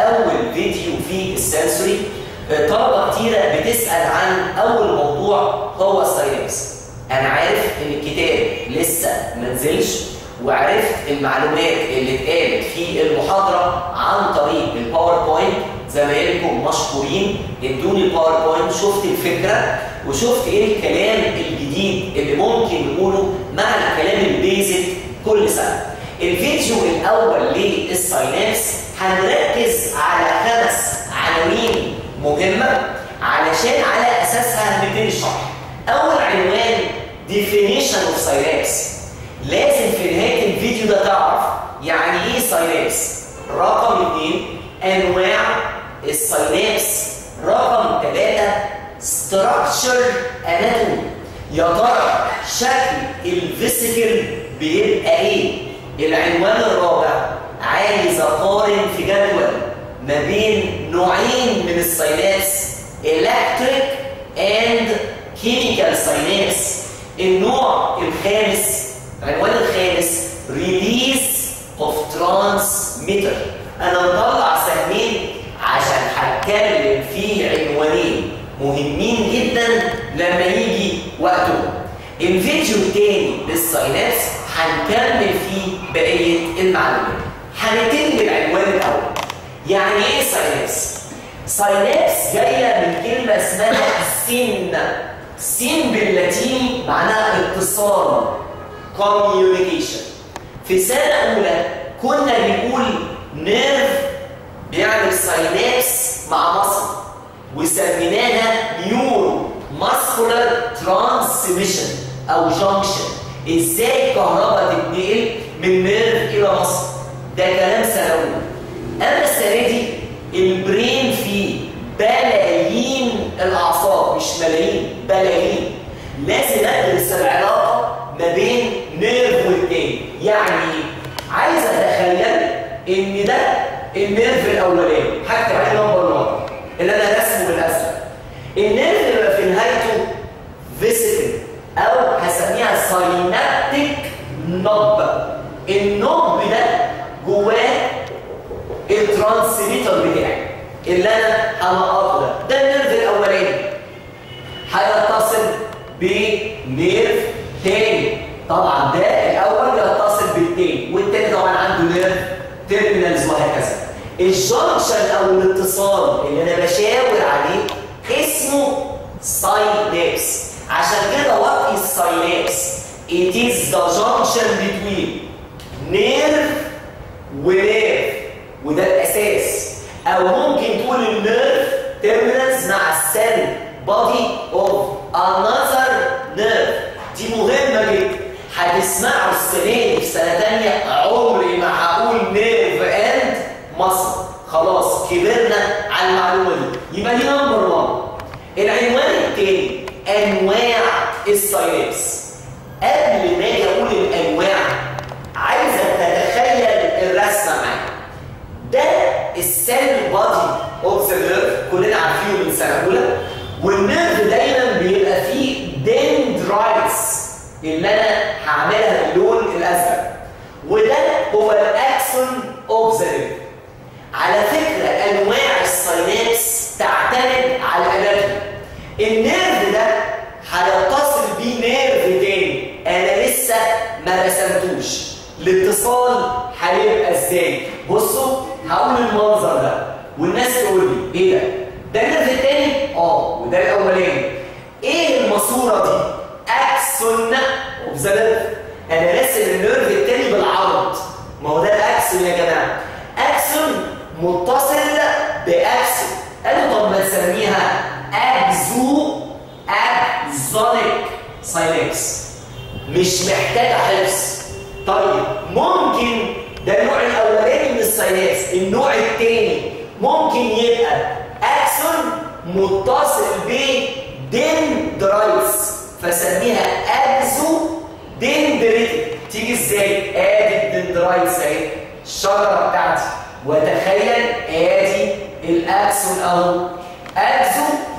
اول فيديو في السنسوري طلبه كتيره بتسال عن اول موضوع هو الساينابس انا عارف ان الكتاب لسه ما نزلش وعرفت المعلومات اللي اتقالت في المحاضره عن طريق الباوربوينت زمايلكم مشكورين ادوني الباوربوينت شفت الفكره وشفت ايه الكلام الجديد اللي ممكن نقوله مع الكلام البيزك كل سنه. الفيديو الاول للساينابس هنركز على خمس عناوين مهمه علشان على اساسها نبتدي الشرح. اول عنوان definition of synapse لازم في نهايه الفيديو ده تعرف يعني ايه ساينابس. رقم اثنين انواع الساينابس. رقم ثلاثه structure anatomy يا ترى شكل الفيسيكل بيبقى ايه؟ العنوان الرابع عايز اقارن في جدول ما بين نوعين من الساينابس electric and chemical synapse النوع الخامس العنوان الخامس release of transmitter انا مطلع سهمين عشان هتكلم في عنوانين مهمين جدا لما يجي وقته الفيديو التاني للساينابس هنكمل فيه بقيه المعلومات هنبتدي بالعنوان الاول يعني ايه ساينابس ساينابس جايه من كلمه اسمها سين سين باللاتيني معناها اتصال communication في سنه اولى كنا بنقول نيرف بيعمل ساينابس مع مصر وسميناها نيورو ماسكولار ترانسميشن او جانكشن ازاي الكهرباء تتنقل من نيرف الى مصر ده كلام سنوي اما السنه دي البرين فيه بلايين الاعصاب مش ملايين بلايين لازم ادرس العلاقه ما بين نيرف والتاني يعني عايز اتخيل ان ده النيرف الاولاني هكتب عليه نمبر 1 اللي انا رسمه بالازرق النيرف اللي في نهايته فيسيكل او هسميها ساينابتيك نوب النوب ده جواه الترانسميتر بتاعي اللي انا هنقطه ده ده النيرف الاولاني هيتصل بنيرف تاني طبعا ده الاول يتصل بالتاني والتاني طبعا عنده نيرف تيرمينالز وهكذا الجنكشن او الاتصال اللي انا بشاور عليه اسمه ساينابس عشان كده وات از ساينابس it is the junction between nerve ونيرف وده الاساس او ممكن تقول النيرف تيرمينالز مع السيل body of another nerve دي مهمه جدا هتسمعوا السنه دي في سنه ثانيه عمري ما هقول نيرف اند مصر خلاص كبرنا على المعلومه دي يبقى دي نمبر 1 العنوان الثاني انواع الساينابس قبل ما اجي اقول الانواع عايزك تتخيل الرسمه معايا ده السيل بادي اوف ذا نيرف كلنا عارفينه من سنه اولى والنيرف دايما بيبقى فيه دندرايتس اللي انا هعملها باللون الازرق وده هو الاكسون اوف ذا نيرف على فكره انواع الساينابس تعتمد على الاناتومي النيرف ده هيتصل بيه نيرف تاني انا لسه ما رسمتوش الاتصال هيبقى ازاي بصوا هقول المنظر ده والناس تقول لي ايه ده ده النيرف التاني اه وده الاولاني ايه الماسوره دي اكسون اوف ذا نيرف انا راسم النيرف التاني بالعرض ما هو ده الاكسون يا جماعه اكسون متصل باكسون قالوا طب ما نسميها اكزو اكزونيك ساينكس مش محتاجه حفظ طيب ممكن ده النوع الاولاني من الساينكس النوع الثاني ممكن يبقى اكسون متصل بدندرايتس فسميها اكزو دندريتك تيجي ازاي ادي الدندرايتس اهي الشجره بتاعتي وتخيل ادي الاكسون اهو اكزو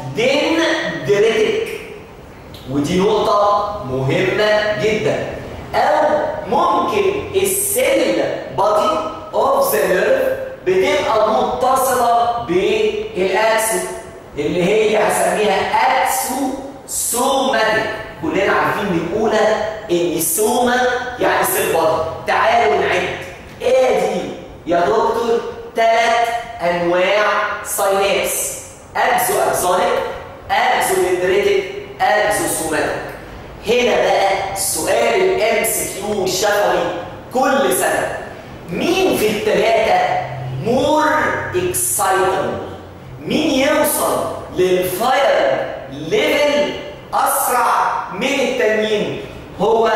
دندريتك ودي نقطة مهمة جدا أو ممكن السيل بادي اوف ذا نيرف بتبقى متصله بالاكسو اللي هي هسميها اكسو سوماتيك كلنا عارفين من الاولى ان السوما يعني سيل بادي تعالوا نعد ادي يا دكتور ثلاث انواع ساينابس اكزو اكزونيك اكزو دندريتك اكزو سوماتيك هنا بقى سؤال الام سي كيو الشفوي كل سنه مين في الثلاثه مور اكسايتبل مين يوصل للفاير ليفل اسرع من التانيين هو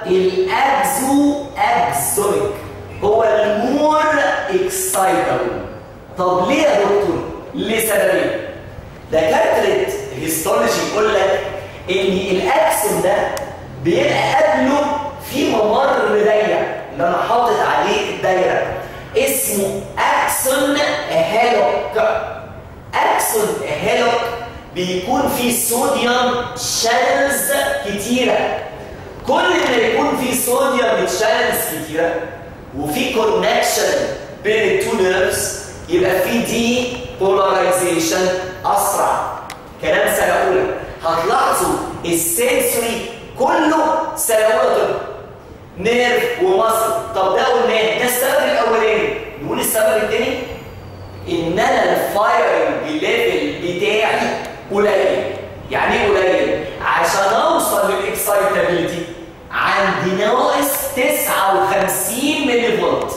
الاكزو اكزونيك هو المور اكسايتبل طب ليه يا دكتور لسببين دكاتره الهيستولوجي يقول لك ان الاكسون ده بيبقى قبله في ممر ضيق اللي انا حاطط عليه الدايره اسمه اكسون هيلوك اكسون هيلوك بيكون فيه صوديوم شانلز كتيره كل ما يكون فيه صوديوم شانلز كتيره وفي كونكشن بين التو نيرفز يبقى في دي بولاريزيشن اسرع كلام سنه اولى هتلاحظوا السنسوري كله سنه اولى طب نيرف ومصل طب ده قلناه ده السبب الاولاني نقول السبب الثاني ان انا الفايرنج ليفل بتاعي قليل يعني ايه قليل عشان اوصل للاكسايتابيلتي عندي ناقص 59 ملي فولت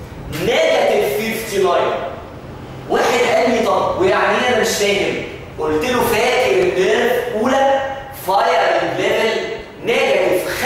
نيجاتيف 59 واحد قال لي طب ويعني ايه انا مش فاهم قلت له فاكر النيرف اولى فايرنج ليفل نيجاتيف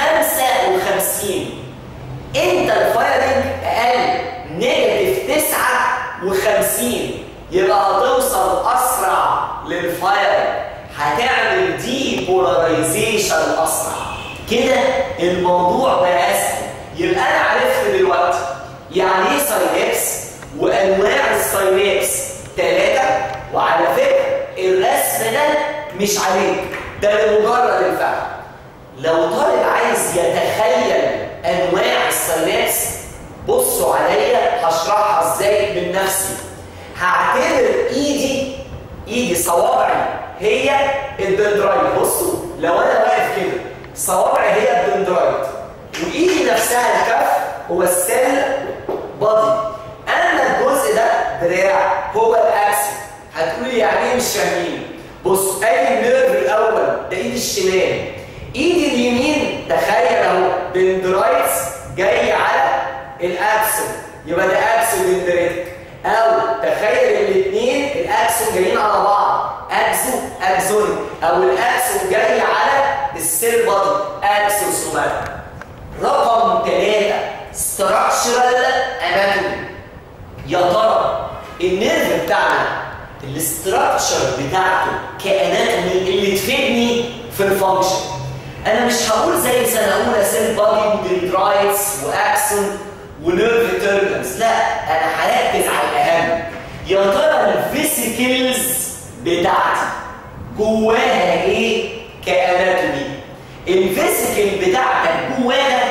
55 انت الفايرنج اقل نيجاتيف 59 يبقى هتوصل اسرع للفاير هتعمل دي بولاريزيشن اسرع كده الموضوع بقى اسهل يبقى انا عرفت دلوقتي يعني ايه ساينابس وانواع الساينابس ثلاثه وعلى فكره الرسم ده مش عليك ده لمجرد الفهم لو طالب عايز يتخيل انواع الساينابس بصوا عليا هشرحها ازاي من نفسي هعتبر ايدي ايدي صوابعي هي الدندرايت بصوا لو انا واقف كده صوابعي هي الدندرايت وايدي نفسها الكف هو السيل بادي اما الجزء ده دراع هو الاكسل هتقولي يعني ايه مش فاهمين بص ادي النيرف الاول ده ايدي الشمال ايدي اليمين تخيل اهو دندرايتس جاي على الاكسل يبقى ده اكسل دندريتك او تخيل الاثنين الاكسون جايين على بعض اكسو اكسوني او الاكسون جاي على السيل بادي اكسو سوماتيك رقم ثلاثة structural anatomy يا ترى النيرف بتاعنا الاستراكشر بتاعته كاناتومي اللي تفيدني في الفانكشن انا مش هقول زي سنه اولى سيل بادي ودندرايتس واكسون ونيرف تيربنس لا انا هركز على الاهم يا ترى الفيسيكلز بتاعتي جواها ايه كاناتومي الفيسيكل بتاعتك جواها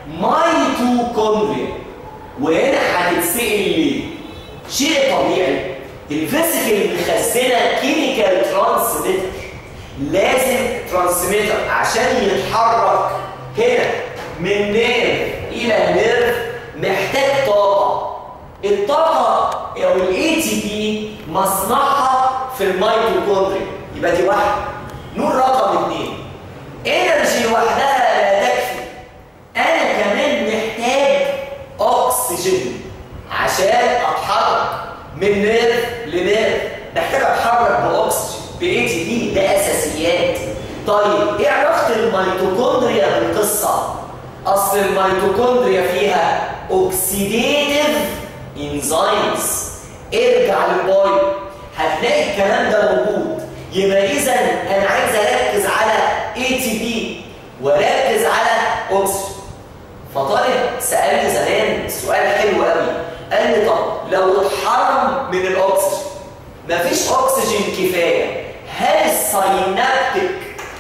ميتوكوندريا وهنا هتتسال ليه شيء طبيعي الفيسيكل مخزنه كيميكال ترانسميتر لازم ترانسميتر عشان يتحرك هنا من نيرف الى نيرف محتاج طاقه الطاقه او الاي تي بي مصنعها في الميتوكوندريا يبقى دي واحده نقول رقم اثنين انرجي لوحدها لا تكفي انا كمان محتاج اكسجين عشان اتحرك من نيرف لنيرف محتاج اتحرك باكسجين باي تي بي ده اساسيات طيب ايه علاقه الميتوكوندريا بالقصه اصل الميتوكوندريا فيها اوكسيديتيف انزيمز ارجع للباي هتلاقي الكلام ده موجود يبقى اذا انا عايز اركز على اي تي بي واركز على اوكسجين فطالب سالني زمان سؤال حلو قوي قال لي طب لو اتحرم من الاكسجين مفيش اكسجين كفايه هل الساينابتيك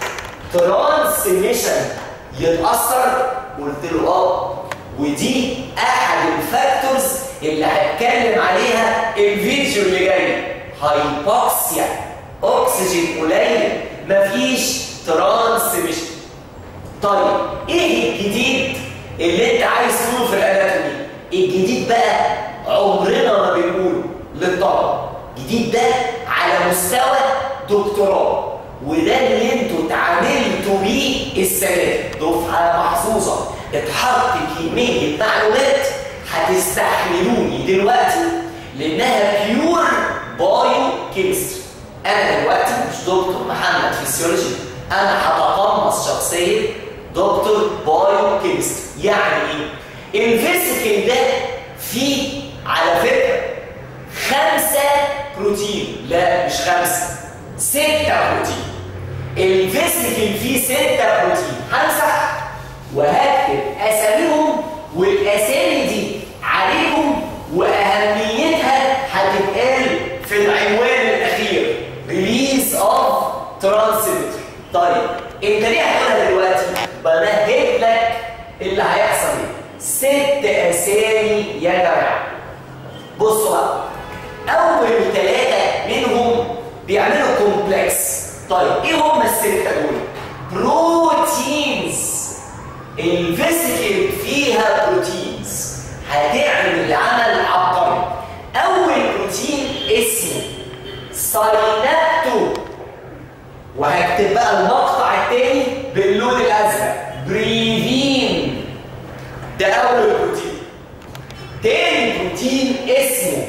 ترانسميشن يتاثر قلت له اه ودي احد الفاكتورز اللي هتكلم عليها الفيديو اللي جاي هايبوكسيا اكسجين قليل مفيش ترانسميشن طيب ايه الجديد اللي انت عايز تقوله في الاناتومي الجديد بقى عمرنا ما بنقوله للطلبه الجديد ده على مستوى دكتوراه وده اللي انتوا اتعاملتوا بيه السنه دي دفعه محظوظه اتحط كميه معلومات هتستحملوني دلوقتي لانها بيور بايو كيمستري انا دلوقتي مش دكتور محمد فيسيولوجي انا هتقمص شخصيه دكتور بايو كيمستري يعني ايه الفيسيكل ده فيه على فكره خمسه بروتين لا مش خمسه سته بروتين الفيسيكل فيه سته بروتين همسح وهكتب اساميهم والاسامي دي عليهم واهميتها هتتقال في العنوان الاخير ريليز اوف ترانسميتر طيب انت ليه هتقولها دلوقتي بمهد لك اللي هيحصل ايه ست اسامي يا جماعه بصوا بقى اول ثلاثه منهم بيعملوا كومبلكس طيب ايه هم السته دول بروتينز الفيسيكل فيها بروتينز هتعمل عمل عبقري اول بروتين اسمه ساينابتو وهكتب بقى المقطع الثاني باللون الازرق بريفين ده اول بروتين تاني بروتين اسمه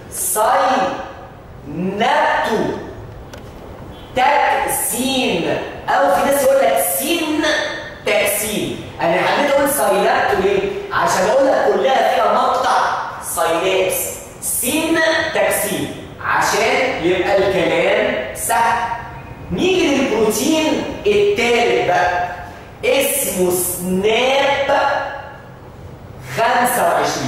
ساينابتو تاكسين او في ناس يقول لك سين تاكسين انا حبيت اقول ساينابتو ليه عشان اقول لك كلها فيها مقطع ساينابس سين تاكسين عشان يبقى الكلام سهل نيجي للبروتين التالت بقى اسمه سناب 25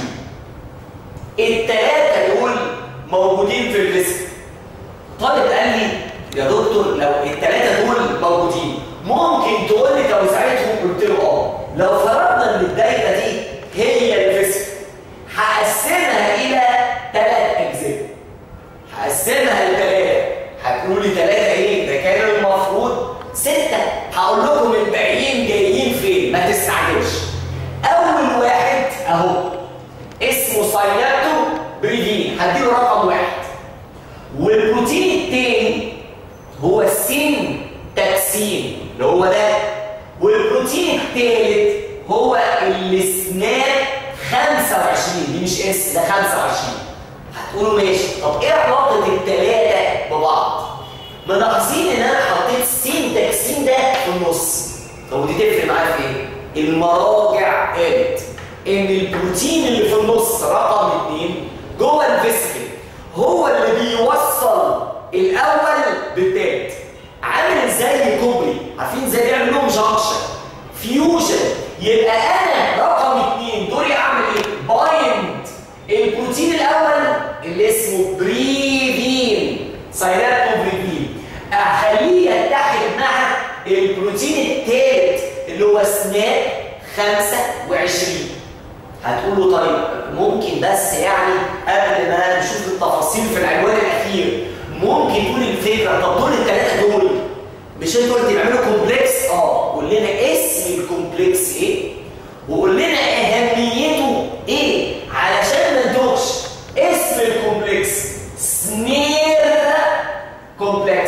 التلاتة دول موجودين في الجسم طالب قال لي يا دكتور لو التلاتة دول موجودين ممكن تقول لي توزيعتهم قلت له اه لو فرضنا ان الدايره دي هي الجسم هقسمها الى ثلاث اجزاء هقسمها لثلاثه هتقولوا لي ثلاثه ايه ده كان المفروض سته هقول لكم الباقيين جايين فين ما تستعجلش اول واحد اهو اسمه ساينابتو بريفين هديله رقم واحد والبروتين الثاني هو السين تاكسين اللي هو ده والبروتين الثالث هو السناب 25 دي مش اس ده 25 هتقولوا ماشي طب ايه علاقه الثلاثه ببعض؟ ملاحظين ان انا حطيت سين تاكسين ده في النص طب ودي تفرق معايا في ايه؟ المراجع قالت ان البروتين اللي في النص رقم اثنين جوه الفيسكل هو اللي بيوصل الاول بالتالت عامل زي كوبري عارفين ازاي بيعمل لهم جانكشن فيوجن يبقى انا رقم اثنين دوري اعمل ايه؟ بايند البروتين الاول اللي اسمه بريفين ساينابتوبريفين اخليه يتحد مع البروتين الثالث اللي هو سناب 25 هتقولوا طيب ممكن بس يعني قبل ما نشوف التفاصيل في العنوان الاخير ممكن تقول الفكره طب دول الثلاثه دول مش انت قلت بيعملوا كومبلكس اه قول لنا اسم الكومبلكس ايه وقول لنا اهميته ايه علشان ما ندوخش اسم الكومبلكس سنير كومبلكس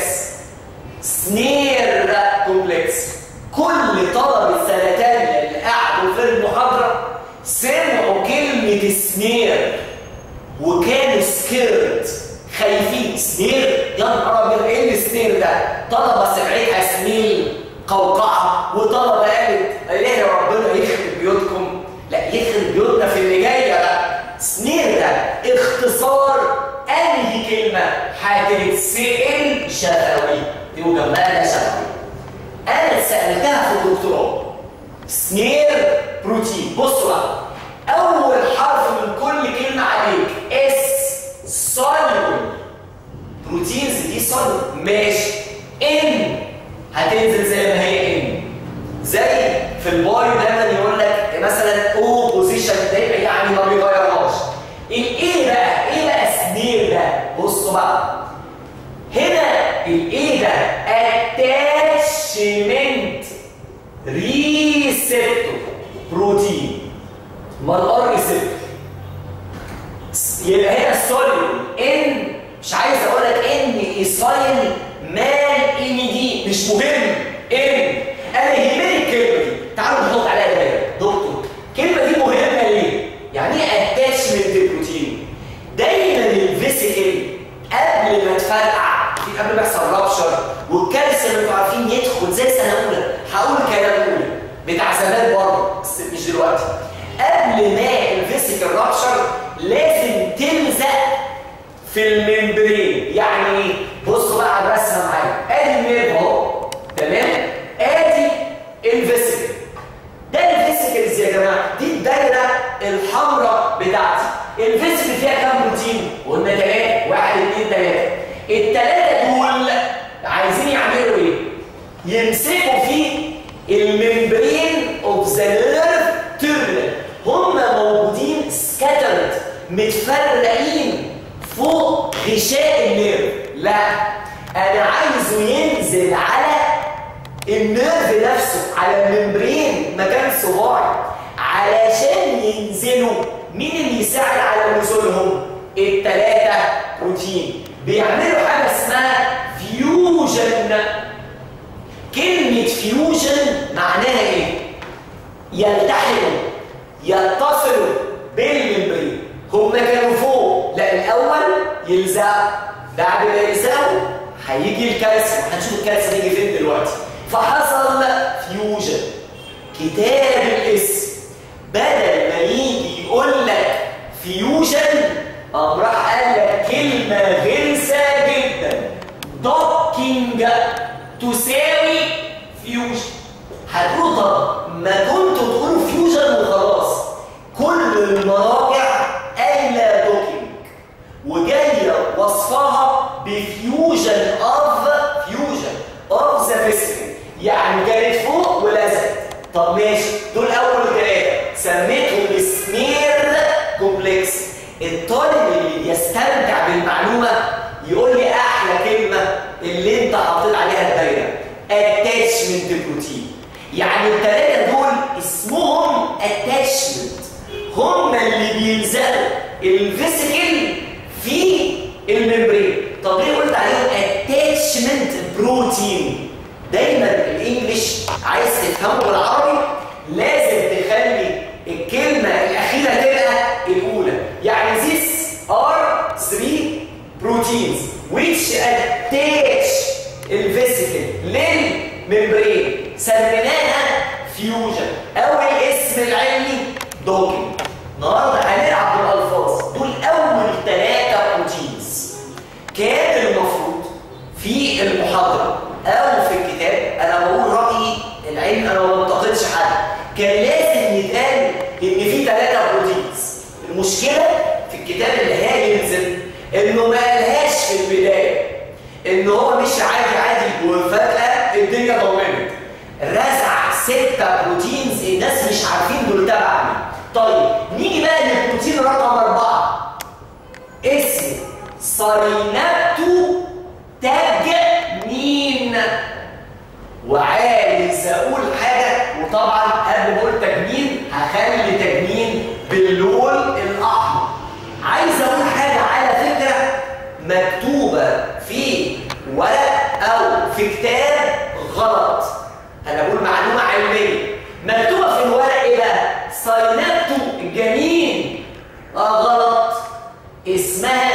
سنير كومبلكس كل طلبه سنه ثانيه اللي قعدوا في المحاضره سمعوا كلمه سنير وكانوا سكيرت خايفين سنير يا نهار ابيض ايه السنير ده طلبه سمعتها سنيل قوقعه وطلبه قالت اله ربنا يخرب بيوتكم لا يخرب بيوتنا في اللي جايه بقى سنير ده اختصار انهي كلمه هتتسال شفوي تقول جنبها ده شفوي انا سالتها في الدكتوراه سنير بروتين بصوا بقى اول حرف من كل كلمه عليك اس soluble بروتينز دي soluble ماشي ان هتنزل زي ما هي ان زي في البايو دايما يقول لك مثلا او بوزيشن دايما يعني ما بيغيرهاش الان بصوا بقى هنا الايه ده اتاتشمنت ريسبتور بروتين ما الار ريسبتور يبقى هنا السوليوم ان مش عايز اقول لك ان ايسايل مال ان دي مش مهم ان انا يهمني الكلمه دي تعالوا نحط عليها دايره دكتور الكلمه دي مهمه ليه؟ يعني ايه اتاتشمنت بروتين؟ دايما الفيسيكل قبل ما تفرقع في قبل ما يحصل رابشر والكالسيوم انتوا عارفين يدخل زي سنه اولى هقول كلام اولى بتاع زمان برضه بس مش دلوقتي قبل ما الفيسيكل رابشر لازم تلزق في الممبرين يعني ايه؟ بصوا بقى على الرسمه معايا ادي النيرف اهو تمام؟ ادي الفيسيكل ده الفيسيكلز يا جماعه دي الدايره الحمراء بتاعتي الفيسيكل فيها كام بروتين؟ قلنا ثلاثه واحد اثنين ثلاثه الثلاثه دول عايزين يعملوا ايه؟ يمسكوا في الممبرين اوف ذا نيرف تيرمينال هم موجودين سكاترد متفرقين فوق غشاء النيرف لا انا عايزه ينزل على النيرف نفسه على الممبرين مكان صباعي علشان ينزلوا مين اللي يساعد على نزولهم الثلاثه بروتين بيعملوا حاجه اسمها فيوجن كلمه فيوجن معناها ايه يلتحموا يتصلوا بالممبرين هم كانوا فوق لا الاول يلزقوا بعد ما يلزقوا هيجي الكالسيوم هنشوف الكالسيوم يجي فين دلوقتي فحصل فيوجن كتاب الاسم بدل ما يجي يقول لك فيوجن قام راح قال لك كلمه غلسه جدا دوكينج تساوي فيوجن هتقولوا طب ما كنتوا تقولوا فيوجن وخلاص كل المراجع قايله دوكينج وجايه وصفها بفيوجن اوف فيوجن اوف ذا فيسيكال يعني كانت فوق ولزقت طب ماشي دول اول ثلاثه سميتهم سمير كومبلكس الطالب اللي بيستمتع بالمعلومه يقول لي احلى كلمه اللي انت حاطط عليها الدايره اتاتشمنت بروتين يعني الثلاثه دول اسمهم اتاتشمنت هم اللي بيلزقوا الفيسيكل في الممبرين طب ليه قلت عليهم اتاتشمنت بروتين دايما الانجليش عايز تفهمه بالعربي لازم تخلي الكلمه الاخيره تبقى الاولى يعني these are three proteins which attach الفيسيكل للممبرين سميناها فيوجن او الاسم العلمي دوكينج النهارده هنلعب بالالفاظ دول اول ثلاثه بروتينز كان المفروض في المحاضره او في الكتاب انا بقول رايي العلم انا ما بنتقدش حد كان لازم يتقال ان في ثلاثه بروتينز المشكله في الكتاب اللي هينزل انه ما قالهاش في البدايه ان هو مش عادي عادي وفجاه الدنيا ضلمت رزع ستة بروتينز الناس مش عارفين دول تبع مين طيب نيجي بقى للبروتين رقم أربعة اسمه ساينابتو تجمين وعايز اقول حاجه وطبعا قبل ما اقول تجمين هخلي تجمين باللون الاحمر عايز اقول حاجه على فكره مكتوبه في ورق او في كتاب غلط انا بقول معلومه علميه مكتوبه في الورق ايه بقى ساينابتو جميل اه غلط اسمها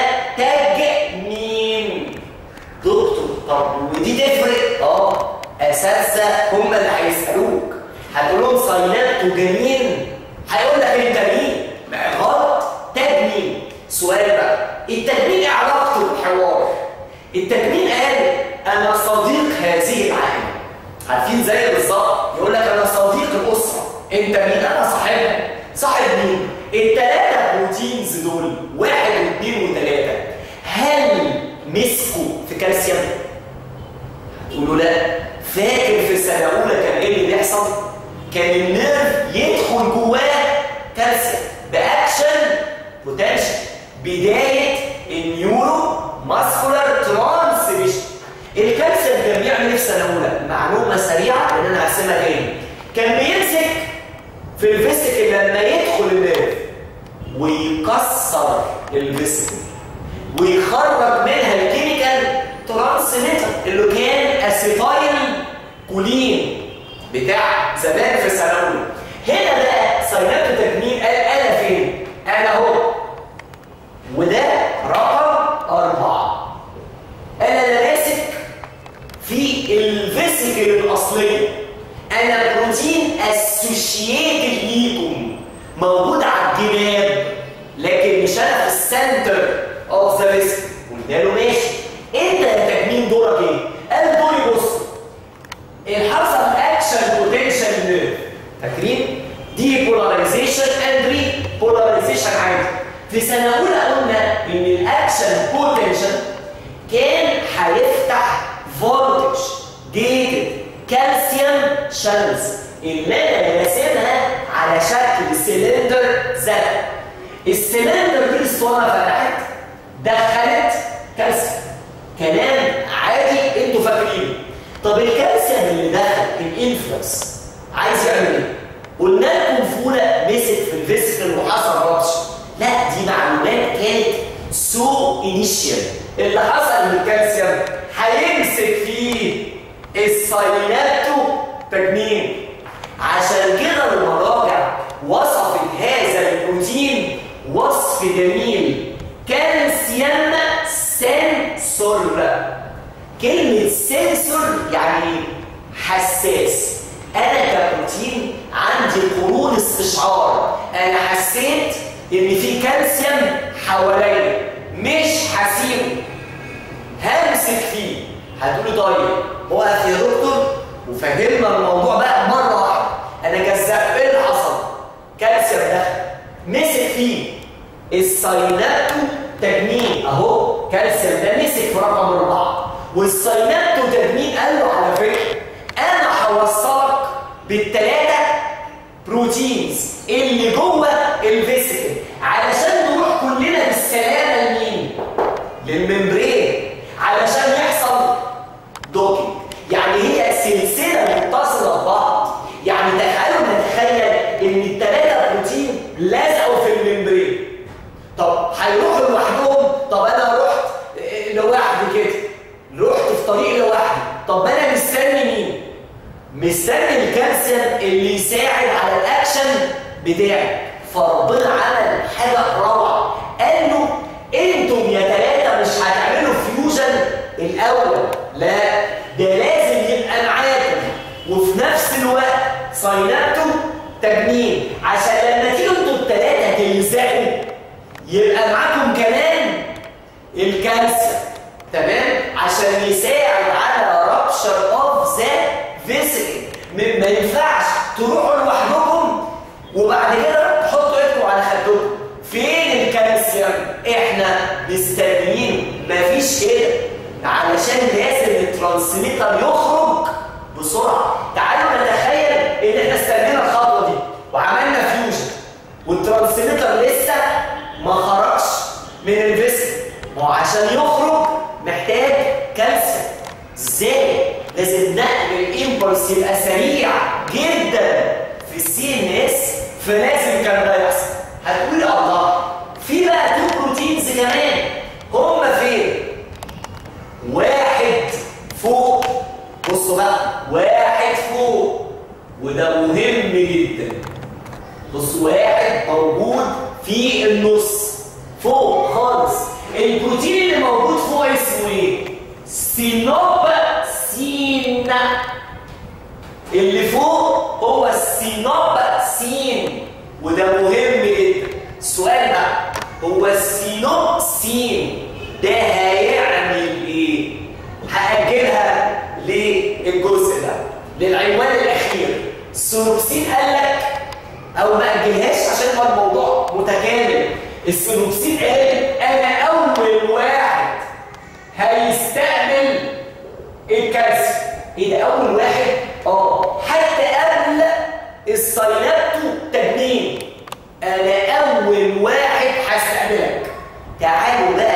تجمين دكتور طب ودي تفرق اه اساتذه هم اللي هيسالوك هتقول لهم ساينابتو جميل هيقول لك انت مين ما غلط تجميل سؤال بقى التجميل ايه علاقته بالحوار التجميل قال انا صديق هذه العائله عارفين زي بالظبط يقول لك انا صديق الاسره انت مين انا صاحبها صاحب مين الثلاثه بروتينز دول واحد واثنين وثلاثه هل مسكوا في كالسيوم تقولوا لا فاكر في السنه الاولى كان ايه اللي بيحصل كان النيرف يدخل جواه كالسيوم باكشن بوتنشال بدايه النيورو ماسكولار ترانسميشن الكالسيوم كان بيعمل ايه في سنه اولى معلومه سريعه لان انا هقسمها تاني كان بيمسك في الفيسيكل لما يدخل النيرف ويكسر الفيسيكل ويخرج منها الكيميكال ترانسميتر اللي كان اسيتايل كولين بتاع زمان في سنه اولى هنا بقى سينات تجميل قال انا فين؟ انا اهو وده رقم أربعة أنا لا ماسك في الفيسيكل الأصلية أنا بروتين اسوشيتد ليكم موجود على الجناب لكن مش أنا في السنتر أوف ذا فيسيكل قلنا له ماشي أنت يا تجميل دورك إيه؟ قال دوري بص الحصل اكشن بوتنشال نيرف فاكرين؟ دي بولاريزيشن اند ري بولاريزيشن عادي في سنه اولى قلنا ان الاكشن بوتنشال كان هيفتح فولتج جيتد كالسيوم شانلز اللي انا راسمها على شكل سلندر زرق السلندر دي الاسطوانه فتحت دخلت كالسيوم كلام عادي انتوا فاكرينه طب الكالسيوم اللي دخل الانفلكس عايز يعمل ايه؟ قلنا لكم فوله مسك في الفيسيكل وحصل ربش لا دي معلومات كانت سو انيشيال اللي حصل ان الكالسيوم هيمسك فيه السايلاتو تجميل عشان كده المراجع وصفت هذا البروتين وصف جميل كالسيوم سنسور كلمة سنسور يعني حساس أنا كبروتين عندي قرون استشعار أنا حسيت إن في كالسيوم حواليا مش هسيبه همسك فيه هتقولي طيب وقف يا دكتور وفهمنا الموضوع بقى مرة واحدة أنا كذاب إيه اللي حصل؟ كالسيوم ده مسك فيه السايناتو تجميل أهو كالسيوم ده مسك في رقم أربعة والسايناتو تجميل قال له على فكرة أنا هوصلك بالتلاتة بروتينز اللي جوه الفيسيكل علشان نروح كلنا بالسلامة لمين؟ للممبرين علشان يحصل دوكينج يعني هي سلسلة متصلة ببعض يعني تخيلوا نتخيل ان التلاتة بروتين لزقوا في الممبرين طب هيروحوا لوحدهم طب انا رحت لوحدي كده رحت في طريق لوحدي طب انا مستني مين مستني الكالسيوم اللي يساعد على الاكشن بتاعي فربنا عمل حاجه روعه قال له انتم يا ثلاثه مش هتعملوا فيوجن الاول لا ده لازم يبقى معاكم وفي نفس الوقت ساينابتو تجميل عشان لما تيجوا انتوا الثلاثه تلزقوا يبقى معاكم كمان الكالسيوم تمام عشان يساعد على رابشر اوف ذا فيسيكل ما ينفعش تروحوا لوحدكم وبعد كده تحطوا ايدكم على خدكم فين الكالسيوم احنا مستنيين مفيش كده علشان لازم الترانسميتر يخرج بسرعه تعالوا نتخيل ان احنا استنينا الخطوه دي وعملنا فيوجن والترانسميتر لسه ما خرجش من الفيسيكل ما هو عشان يخرج محتاج كالسيوم ازاي لازم نقل الامبلس يبقى سريع جدا في السي ان اس فلازم كان ده يحصل هتقولي الله في بقى تو بروتينز كمان هما فين واحد فوق بصوا بقى واحد فوق وده مهم جدا بص واحد موجود في النص فوق خالص البروتين اللي موجود فوق اسمه ايه سينوبسين اللي فوق هو السينوبسين وده مهم جدا السؤال بقى هو السينوبسين ده هيعمل ايه هاجلها للجزء ده للعنوان الاخير السينوبسين قال لك او ما اجلهاش عشان يبقى الموضوع متكامل السينوبسين قال انا اول واحد هيستقبل الكالسيوم ايه ده اول واحد اه حتى قبل الساينابتو تجميل انا اول واحد هستقبلك تعالوا بقى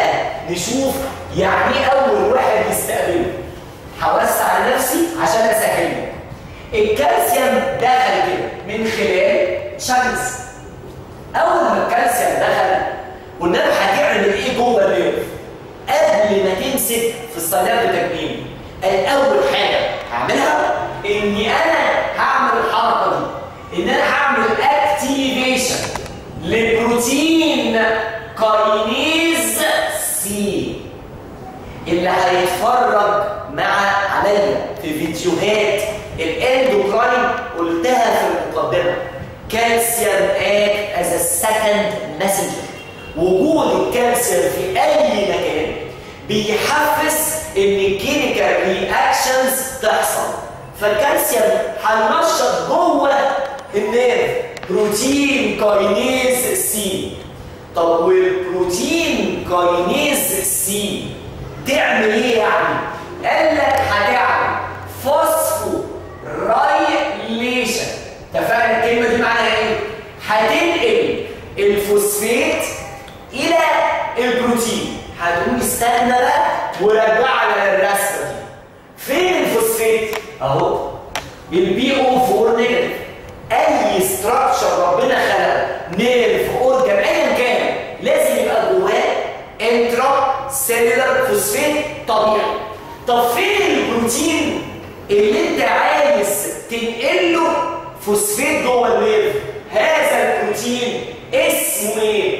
نشوف يعني ايه اول واحد يستقبله هوسع على نفسي عشان اسهل الكالسيوم دخل كده من خلال شمس اول ما الكالسيوم دخل قلنا له هتعمل ايه جوه النيرف قبل ما تمسك في الصيدله تكميم اول حاجه هعملها اني انا هعمل الحركه دي ان انا هعمل اكتيفيشن لبروتين كاينيز سي اللي هيتفرج مع عليا في فيديوهات الاندوكراين قلتها في المقدمه كالسيوم اكت از ا سكند ماسنجر وجود الكالسيوم في اي مكان بيحفز ان الكيميكال رياكشنز تحصل فالكالسيوم هينشط جوه النيرف بروتين كاينيز سي طب والبروتين كاينيز سي تعمل ايه يعني؟ قال لك هتعمل فوسفو رايليشن اتفقنا الكلمه دي معناها ايه؟ هتنقل الفوسفات الى البروتين هتقول استنى بقى ورجعنا للرسمه دي فين الفوسفات؟ اهو البي او 4 نيجاتيف اي ستراكشر ربنا خلقه نيرف اورجان ايا كان لازم يبقى جواه انترا سيلولار فوسفات طبيعي طب فين البروتين اللي انت عايز تنقله فوسفات جوه النيرف هذا البروتين اسمه ايه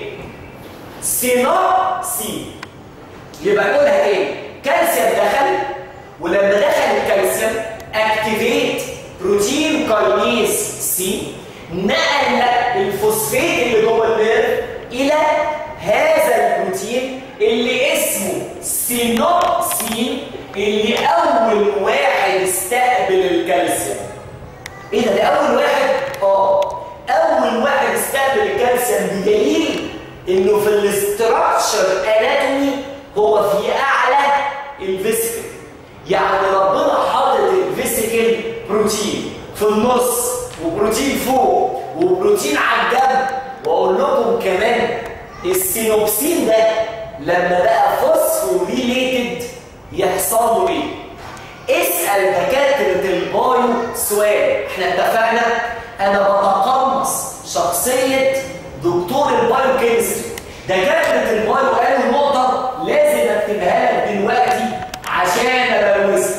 سينوبسين يبقى نقولها ايه كالسيوم دخل ولما دخل الكالسيوم اكتيفيت بروتين كاينيز سي نقل الفوسفات اللي جوه النيرف الى هذا البروتين اللي اسمه سينوبسين اللي اول واحد استقبل الكالسيوم ايه ده ده اول واحد اه اول واحد استقبل الكالسيوم بدليل انه في الاستراكشر اناتومي هو في اعلى الفيسيكل يعني ربنا حاطط الفيسيكل بروتين في النص وبروتين فوق وبروتين على الجنب واقول لكم كمان السينوبسين ده لما بقى فوسفوريليتد يحصل له ايه؟ اسال دكاتره البايو سؤال احنا اتفقنا انا بتقمص شخصيه دكتور البايو كيمستري دكاتره البايو قالوا نقطه لازم اكتبها لك دلوقتي عشان ابلوزها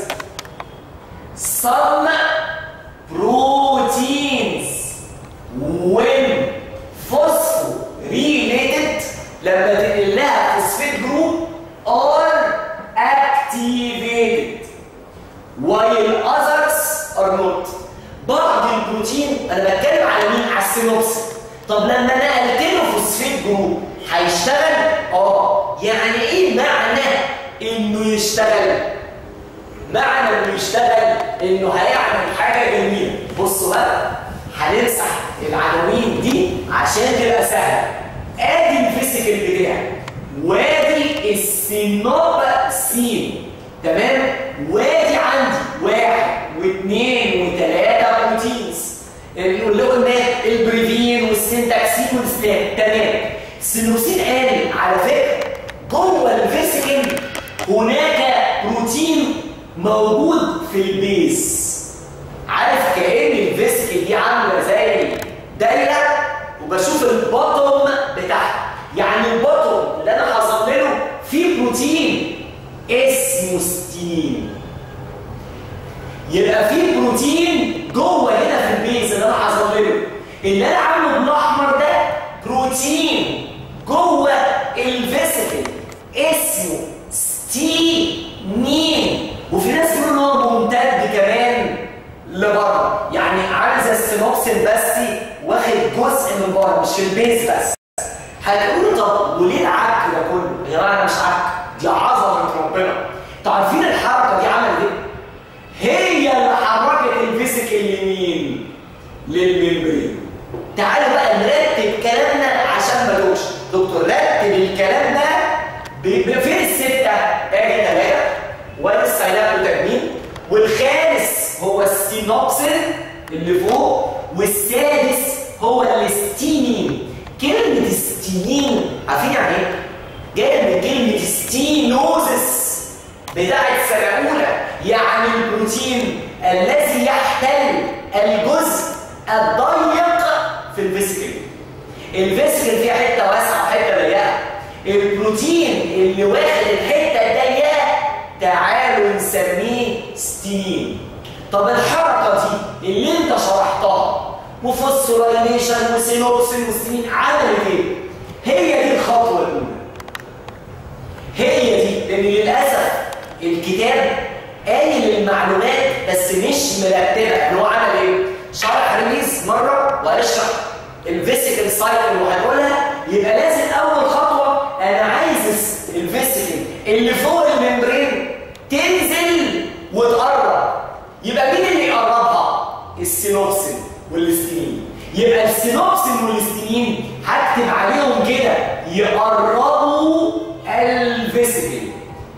some proteins when phosphorylated لما تنقل لها فوسفات جروب are activated while others are not بعض البروتين انا بتكلم على مين على السينوبس طب لما نقلت له فوسفات جروب هيشتغل اه يعني ايه معنى انه يشتغل معنى انه يشتغل انه هيعمل حاجه جميله بصوا بقى هنمسح العناوين دي عشان تبقى سهله ادي الفيسيكال بتاعي وادي السينوبسين تمام وادي عندي واحد واثنين وثلاثه بروتينز اللي قلنا البريفين والسنتاكسين والستان تمام السينوسين قال على فكره جوه الفيسيكل هناك بروتين موجود في البيز عارف كأن الفيسيكل دي عامله زي دايره وبشوف البطن بتاعها يعني البطن اللي انا هظلله فيه بروتين اسمه ستين يبقى فيه بروتين جوه هنا في البيز اللي انا هظلله اللي انا عامله بالاحمر ده بروتين جوه الفيسيكل اسمه ستينين وفي ناس بيقولوا ان هو ممتد كمان لبره يعني عامل زي السينوبسين بس واخد جزء من بره مش في البيز بس هتقولوا طب وليه العك ده كله؟ يا جماعه انا مش عك دي عظمه ربنا انتوا عارفين الحركه دي عملت ايه؟ هي اللي حركت الفيسيكال يمين للممبرين تعالوا بقى نرتب كلامنا عشان ملوش دكتور رتب الكلام ده فين الستة؟ ادي ثلاثة وادي السيلاب وتجميل والخامس هو السينوبسين اللي فوق والسادس هو الاستينين كلمة استينين عارفين يعني ايه؟ جاية من كلمة ستينوزس بتاعت سنة أولى يعني البروتين الذي يحتل الجزء الضيق في الفيسكل الفيسكل فيها حتة واسعة وحتة ضيقة البروتين اللي واخد الحتة الضيقة تعالوا نسميه ستين طب الحركة دي اللي انت شرحتها وفوسفوريليشن وسينوبسين وستين عملت ايه؟ هي دي الخطوة الأولى هي دي لأن للأسف الكتاب قايل المعلومات بس مش مرتبة يعني هو عمل ايه؟ شرح ريليز مرة وهيشرح الفيسيكال سايكل وهنقولها يبقى لازم أول خطوة أنا عايز الفيسيكال اللي فوق الممبرين تنزل وتقرب يبقى مين اللي يقربها؟ السينوبسين والاستنين يبقى السينوبسين والاستنين هكتب عليهم كده يقربوا الفيسيكل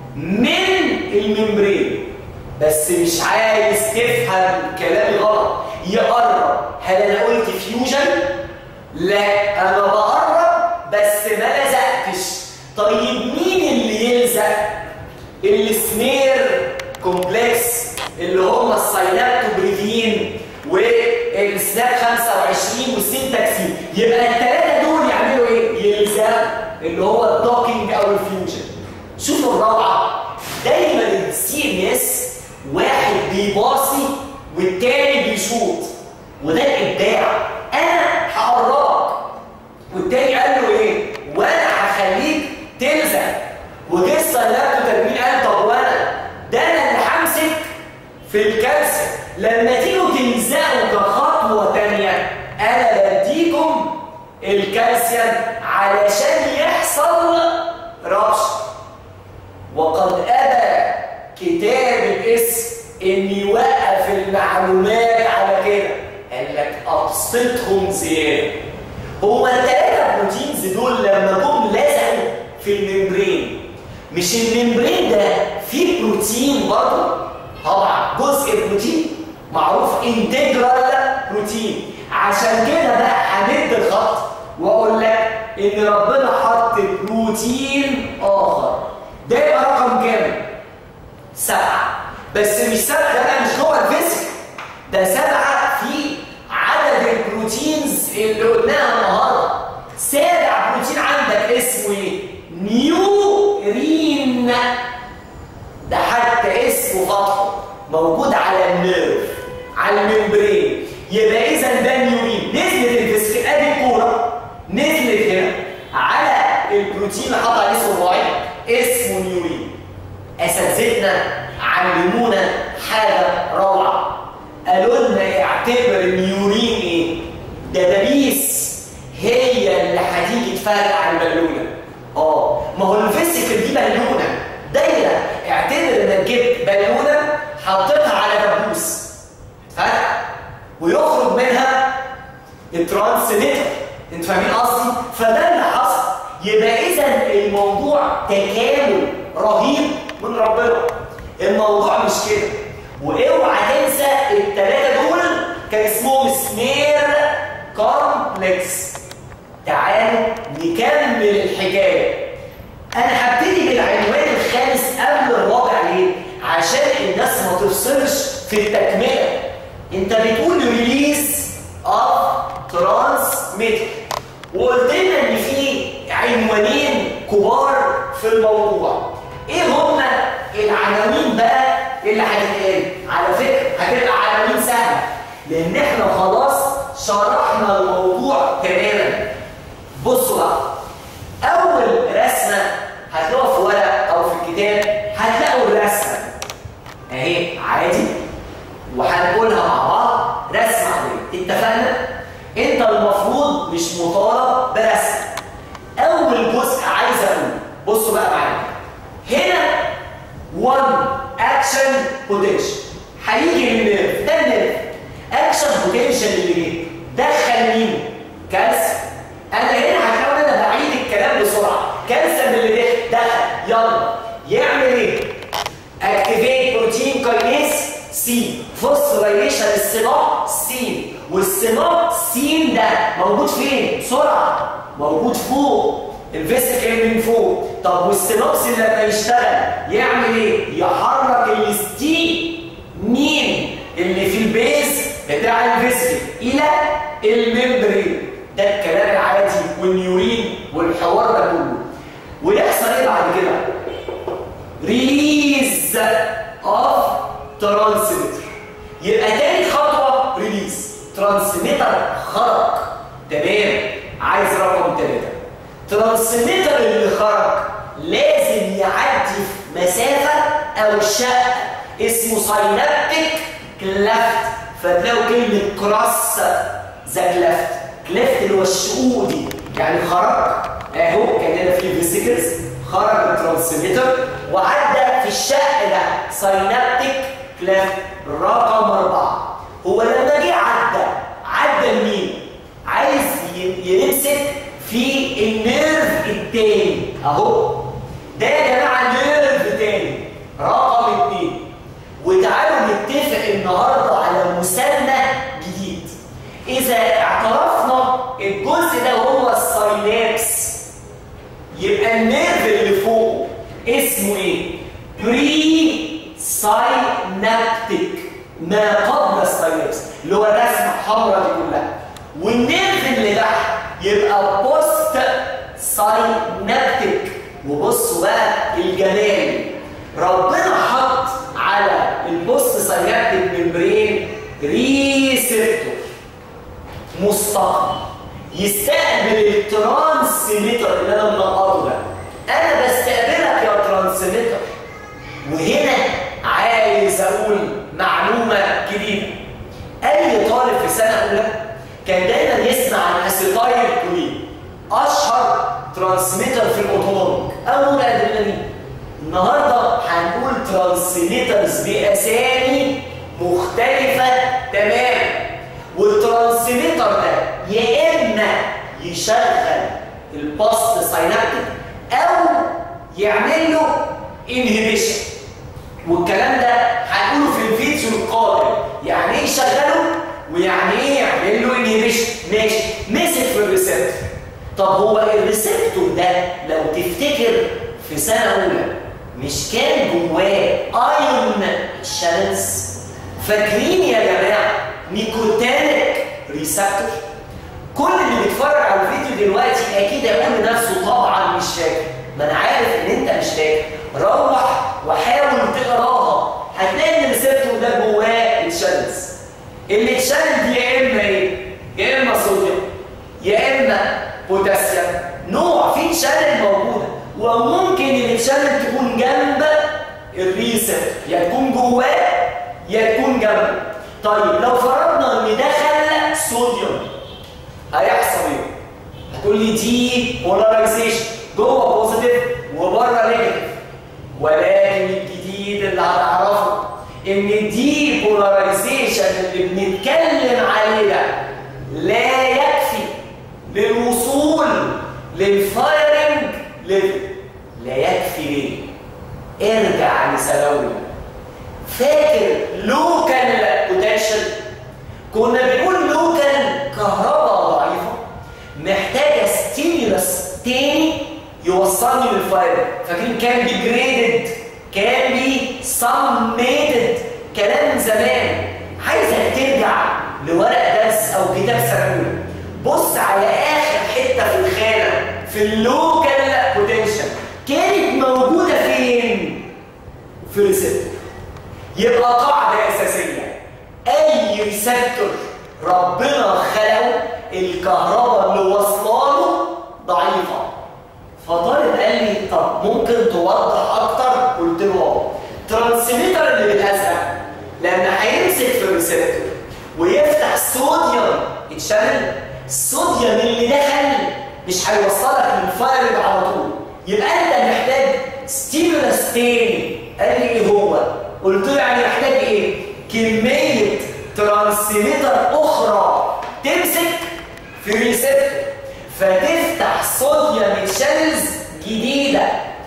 من الممبرين بس مش عايز تفهم كلامي غلط يقرب هل انا قلت فيوجن لا انا بقرب بس ما لزقتش طيب مين اللي يلزق السمير كومبلكس اللي هم الساينابتوبريدين والسناب 25 والسنتاكسين يبقى الثلاثه دول يعملوا ايه يلزق اللي هو الدوكينج او الفيوجن شوفوا الروعه دايما السي ام اس واحد بيباصي والتاني بيشوط وده الابداع انا هقربك والتاني قال له ايه وانا هخليك تلزق وجه السيلابتو ترمين قال طب وانا ده انا اللي همسك في الكالسيوم لما تيجوا تلزقوا كخطوه تانيه انا بديكم الكالسيوم علشان يحصل ربش وقد ابى كتاب الاسم ان يوقف المعلومات على كده قال لك ابسطهم زياده هو الثلاثه بروتينز دول لما جم لزقوا في الممبرين مش الممبرين ده فيه بروتين برضه طبعا جزء بروتين معروف انتجرال بروتين عشان كده بقى همد الخط واقول لك ان ربنا حط بروتين اخر ده يبقى رقم كام؟ سبعه بس مش سبعه ده بقى مش جوه الفيزيك ده سبعه في عدد البروتينز اللي قلناها النهارده سابع بروتين عندك اسمه ايه؟ نيورين ده حتى اسمه فتحه موجود على النيرف على الممبرين يبقى اذا ده نيورين نزلت الفيسك ادي الكوره نزلت هنا على البروتين اللي حط عليه صباعين اسمه نيورين اساتذتنا علمونا حاجه روعه قالوا لنا اعتبر النيورين ايه؟ دبابيس هي اللي هتيجي تفرقع البالونه اه ما هو الفيسيكال دي بالونه دايره اعتبر انك جبت بالونه حطيتها على دبوس فرق ويخرج منها الترانسميتر انت فاهمين قصدي فده اللي حصل يبقى اذا الموضوع تكامل رهيب من ربنا الموضوع مش كده واوعى تنسى الثلاثه دول كان اسمهم سمير كومبلكس تعالوا نكمل الحكايه انا هبتدي بالعنوان الخامس قبل الرابع ليه عشان الناس ما تفصلش في التكمله انت بتقول ريليز اوف ترانسميتر وقلت لنا ان في عنوانين كبار في الموضوع ايه هما العناوين بقى اللي هتتقال على فكره هتبقى عناوين سهله لان احنا خلاص شرحنا الموضوع تماما بصوا بقى اول رسمه هتلاقوها في ورق او في الكتاب هتلاقوا الرسمه اهي عادي وهنقولها مع بعض رسمه عاديه اتفقنا انت المفروض مش مطالب برسم اول جزء عايز اقول بصوا بقى معايا هنا 1 اكشن بوتنشال هيجي النيرف ده النيرف اكشن بوتنشال اللي جه دخل مين كالسيوم انا هنا هحاول انا بعيد الكلام بسرعه كالسيوم اللي دخل دخل يلا يعمل ايه اكتيفيت بروتين كاينيز سي فوسفوريليشن الصمام سين والصمام سين ده موجود فين بسرعه موجود فوق الفيسيكل من فوق طب والسينوبس لما يشتغل يعمل ايه يحرك الستيم مين اللي في البيز بتاع الفيسيكل الى الممبرين ده الكلام العادي والنيورين والحوار ده كله ويحصل ايه بعد كده ريليز اوف ترانسميتر يبقى تاني خطوه ريليز ترانسميتر خرج تمام عايز رقم ثلاثة ترانسميتر اللي خرج لازم يعدي في مسافة أو شق اسمه ساينابتيك كلافت فتلاقوا كلمة كراس ذا كلافت كلافت اللي هو الشقوق دي يعني خرج اهو كاننا في فيسيكلز خرج الترانسميتر وعدى في الشق ده ساينابتيك كلافت رقم أربعة هو لما جه عدى عدى لمين؟ عايز يمسك في النيرف التاني اهو ده يا جماعه نيرف تاني رقم اتنين وتعالوا نتفق النهارده على مسمى جديد اذا اعترفنا الجزء ده هو الساينابس يبقى النيرف اللي فوق اسمه ايه بري ساينابتيك ما قبل الساينابس اللي هو الرسمه الحمراء دي كلها والنيرف اللي تحت يبقى بوست ساينابتيك وبصوا بقى الجمال ربنا حط على البوست ساينابتيك ممبرين ريسبتور مستقبل يستقبل الترانسميتر اللي انا منقطه ده انا بستقبلك يا ترانسميتر وهنا عايز اقول معلومه جديده اي طالب في سنه اولى كان دايما يسمع عن اسيتايل كولين اشهر ترانسميتر في الاوتوماتيك اول ادرينالين النهارده هنقول ترانسميترز باسامي مختلفه تماما والترانسميتر ده يا اما يشغل الباست ساينابتيك او يعمل له انهبيشن والكلام ده هنقوله في الفيديو القادم يعني ايه يشغله ويعني ايه يعمل له انهبيشن ماشي مسك في الريسبتور طب هو الريسبتور ده لو تفتكر في سنه اولى مش كان جواه ايون شانلز فاكرين يا جماعه نيكوتانيك ريسبتور كل اللي بيتفرج على الفيديو دلوقتي اكيد هيقول لنفسه طبعا مش فاكر ما انا عارف ان انت مش فاكر روح وحاول تقراها هتلاقي ان الريسبتور ده جواه الشانلز اللي اتشال دي يا اما ايه؟ يا اما صوديوم يا اما بوتاسيوم نوع في تشانل موجوده وممكن التشانل تكون جنب الريسبتور يا تكون جواه يا تكون جنبه طيب لو فرضنا ان دخل صوديوم هيحصل ايه؟ هتقول لي دي بولاريزيشن جوه بوزيتيف وبره نيجاتيف ولكن الجديد اللي هتعرفه ان دي بولاريزيشن اللي بنتكلم عليه ده لا يكفي للوصول للفايرنج ليفل لا يكفي ليه ارجع لثانوي فاكر لوكال بوتنشال كنا بنقول لوكال كهرباء ضعيفه محتاجه ستيمولس تاني يوصلني للفايرنج فاكرين كان بي جريدد كان بي سميتد كلام زمان عايزك ترجع لورق درس او كتاب ثانوي بص على اخر حته في الخانه في اللوكال بوتنشال كانت موجوده فين في ريسبتور يبقى قاعده اساسيه اي ريسبتور ربنا خلقه الكهرباء اللي واصله له ضعيفه فطالب قال لي طب ممكن توضح اكتر قلت له اه ترانسميتر اللي بالازرق لما هيمسك في الريسبتور ويفتح صوديوم اتشغل الصوديوم اللي دخل مش هيوصلك للفايرنج على طول يبقى انت محتاج ستيمولس تاني قال لي ايه هو قلت له يعني محتاج ايه كميه ترانسميتر اخرى تمسك في الريسبتور فتفتح صوديوم تشانلز جديده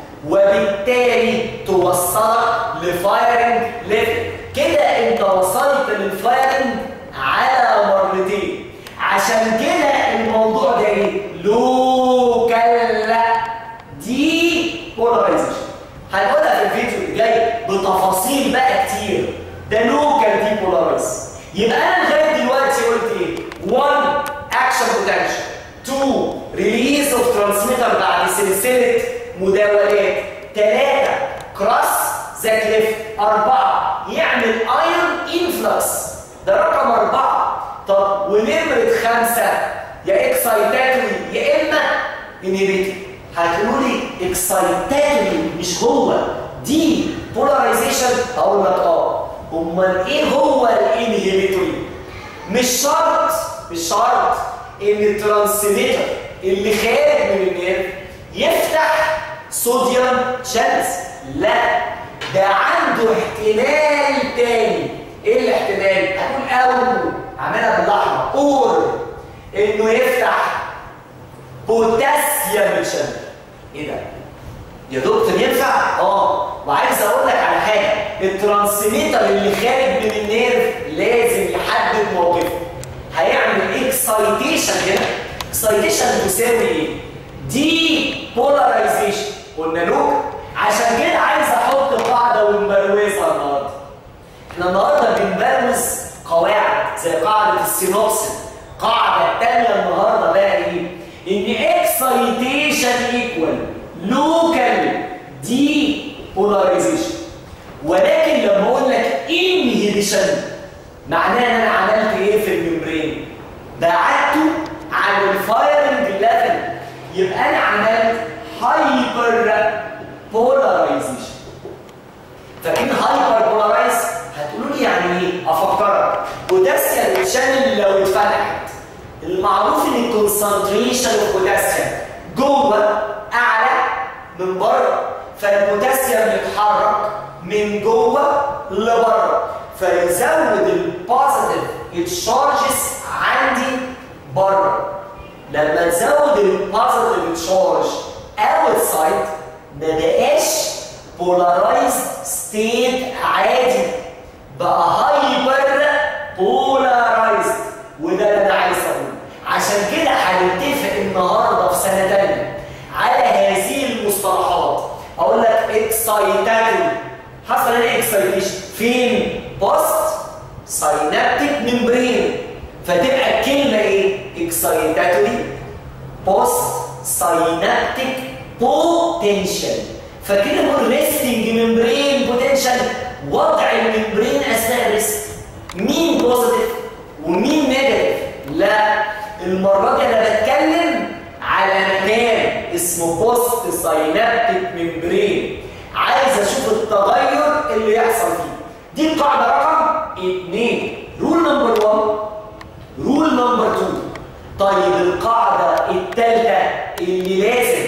وبالتالي توصلك لفايرنج ليفل كده انت وصلت للفايرنج على مرتين عشان كده الموضوع ده ايه لوكال هنقولها في الفيديو اللي جاي بتفاصيل بقى كتير ده لوكال ديبولارايز يبقى انا لغايه دلوقتي قلت ايه 1 اكشن بوتنشال 2 ريليز اوف ترانسميتر بعد سلسله مداولات 3 كراس ذا كليف 4 يعمل ايون انفلكس ده رقم 4 طب ونمره 5 يا اكسايتاتوري يا اما انهبيتوري هتقولوا لي اكسايتاتوري مش هو دي بولاريزيشن اقول لك اه امال ايه هو الانهبيتوري مش شرط مش شرط ان الترانسميتر اللي خارج من النيرف يفتح صوديوم شانس لا ده عنده احتمال تاني ايه الاحتمال هقول اول عاملها بالاحمر اور انه يفتح بوتاسيوم شانل ايه ده يا دكتور ينفع اه وعايز اقول لك على حاجه الترانسميتر اللي خارج من النيرف لازم يحدد موقفه هيعمل اكسايتيشن هنا اكسايتيشن تساوي ايه دي بولاريزيشن قلنا له عشان كده عايز احط قاعده ونبروزها النهارده احنا النهارده بنبروز قواعد زي قاعده السينوبسين القاعده الثانيه النهارده بقى ايه ان اكسايتيشن ايكوال لوكال دي بولاريزيشن ولكن لما اقول لك انهيبيشن معناه ان انا عملت ايه في الممبرين بعدته عن الفايرنج ليفل يبقى انا عملت هايبر بولاريزيشن فاكرين هايبر بولارايز هتقولوا لي يعني ايه افكرك بوتاسيوم شانل لو اتفتحت المعروف ان الكونسنتريشن اوف بوتاسيوم جوه اعلى من بره فالبوتاسيوم يتحرك من جوه لبره فيزود البوزيتيف التشارجز عندي بره لما تزود البوزيتيف تشارج اوتسايد ما بقاش بولارايز ستيت عادي بقى هايبر بولارايز وده اللي انا عايز اقوله عشان كده هنتفق النهارده في سنه ثانيه على هذه المصطلحات اقول لك اكسايتاتوري حصل ايه اكسايتيشن فين بوست ساينابتيك ممبرين فتبقى الكلمه ايه اكسايتاتوري بوست ساينابتيك بوتنشال فكده بقول ريستنج ممبرين بوتنشال وضع الممبرين اثناء الريست مين بوزيتيف ومين نيجاتيف لا المره دي انا بتكلم على مكان اسمه بوست ساينابتيك ممبرين عايز اشوف التغير اللي يحصل فيه دي القاعده رقم 2 رول نمبر 1 رول نمبر 2 طيب القاعده الثالثه اللي لازم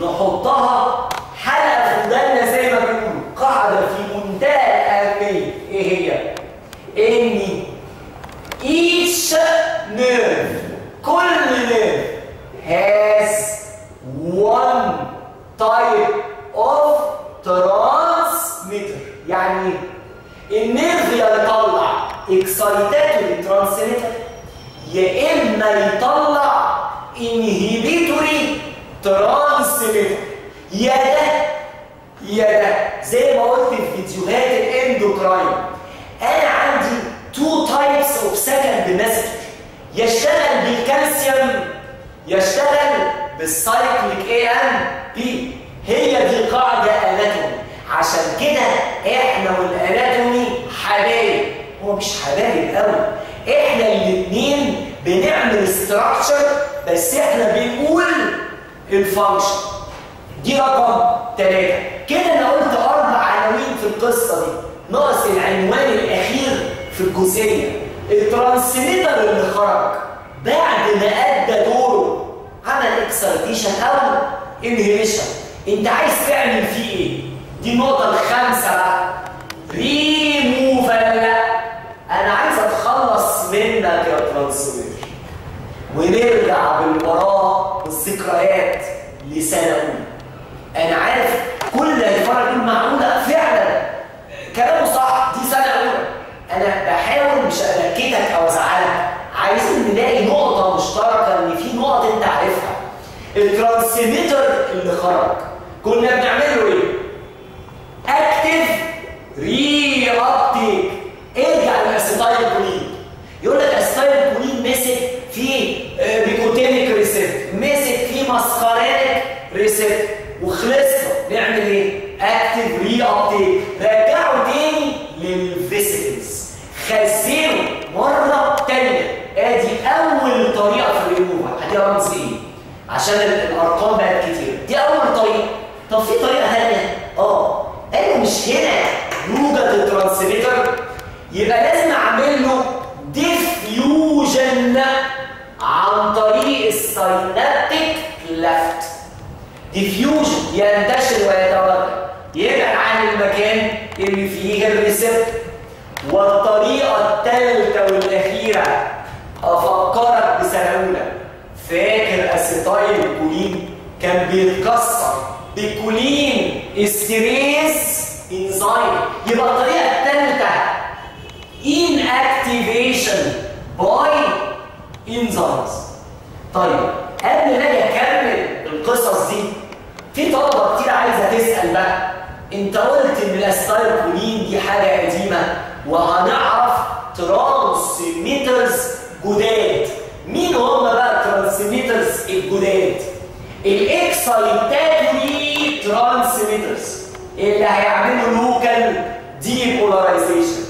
نحطها حلقه في ودانا زي ما بنقول قاعده في منتهى الاهميه ايه هي؟ ان each nerve كل nerve has one type of transmitter يعني النيرف يا يطلع excitatory transmitter يا اما يطلع inhibitory transmitter يا ده يا ده زي ما قلت في فيديوهات الاندوكراين انا عندي تو تايبس اوف سكند مسج يشتغل بالكالسيوم يشتغل بالسايكليك اي ام بي هي دي قاعده اناتومي عشان كده احنا والاناتومي حبايب هو مش حبايب قوي احنا الاثنين بنعمل استراكشر بس احنا بنقول الفانكشن دي رقم ثلاثة كده انا قلت اربع عناوين في القصه دي ناقص العنوان الاخير في الجزئيه الترانسميتر اللي خرج بعد ما ادى دوره عمل اكسايتيشن او انهيبيشن انت عايز تعمل فيه ايه دي النقطه الخامسه بقى ريموفال انا عايز اتخلص منك يا ترانسميتر ونرجع بالوراء والذكريات لسنه اولى انا عارف كل اللي هيتفرج يقول معقوله فعلا كلامه صح دي سنه اولى انا بحاول مش انكدك او ازعلك عايزين نلاقي نقطه مشتركه ان في نقط انت عارفها الترانسميتر اللي خرج كنا بنعمل له ايه ابتيك رجعه تاني للفيسيكلز خزنه مره تانيه ادي اول طريقه في الريموفر ادي رمز ايه عشان الارقام بقت كتير دي اول طريقه طب في طريقه ثانيه اه انا مش هنا يوجد الترانسميتر يبقى لازم اعمل له ديفيوجن عن طريق الساينابتيك لفت ديفيوجن ينتشر ويتوجه يبعد عن المكان اللي فيه الريسبت والطريقه الثالثه والاخيره افكرك بسنه اولى فاكر اسيتايل الكولين كان بيتكسر بكولين استريس انزايم يبقى الطريقه الثالثه inactivation by enzymes طيب قبل ما اجي اكمل القصص دي في طلبه كتير عايزه تسال بقى انت قلت ان الاسيتايل كولين دي حاجه قديمه وهنعرف ترانسميترز جداد مين هم بقى الترانسميترز الجداد الاكسايتاتوري ترانسميترز اللي هيعملوا لوكال ديبولاريزيشن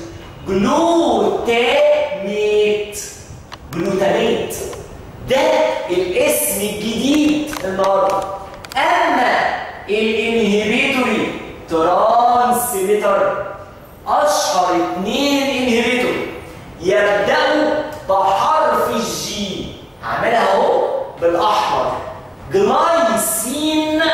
جلوتاميت جلوتاميت ده الاسم الجديد النهارده اما الانهبيتوري ترانسميتر اشهر اثنين انهبيتور يبداوا بحرف الجي هعملها اهو بالاحمر جلايسين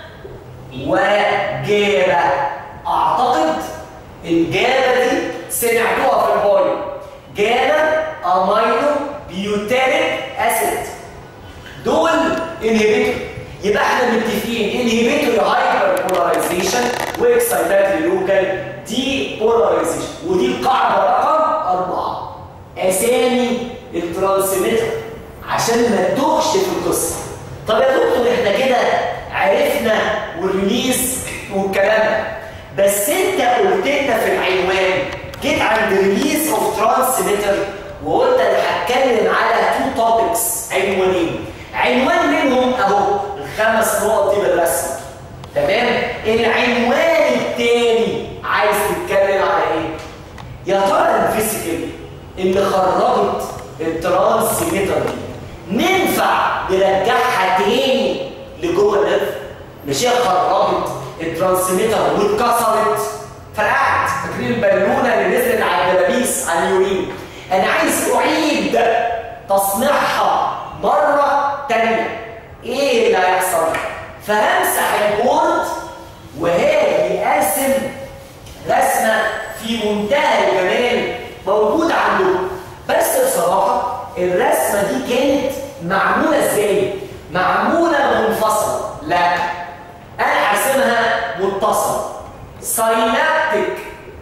وجابه اعتقد الجابه دي سمعتوها في البايو جابه امينو بيوتانيك اسيد دول انهبيتور يبقى احنا متفقين انهبيتور هايبر بولاريزيشن واكسايتاتري لوكال دي بولاريزيشن ودي القاعده رقم اربعه اسامي الترانسميتر عشان ما تدوخش في القصه طب يا دكتور احنا كده عرفنا والريليز والكلام ده بس انت قلت لنا في العنوان جيت عند ريليز اوف ترانسميتر وقلت انا هتكلم على تو توبكس عنوانين عنوان منهم اهو الخمس نقط دي بالرسم تمام العنوان الثاني عايز تتكلم على ايه يا ترى الفيزيكال اللي خرجت الترانسميتر دي ننفع نرجعها تاني لجوه النرف مش هي خرجت الترانسميتر واتكسرت فرقعت فاكرين البالونه اللي نزلت على الدبابيس على اليورين انا عايز اعيد تصنيعها مره تانيه ايه اللي هيحصل فهمسح البورد وهاجي ارسم رسمه في منتهى الجمال موجوده عندكم بس بصراحه الرسمه دي كانت معموله ازاي معموله منفصله لا انا هرسمها متصله ساينابتيك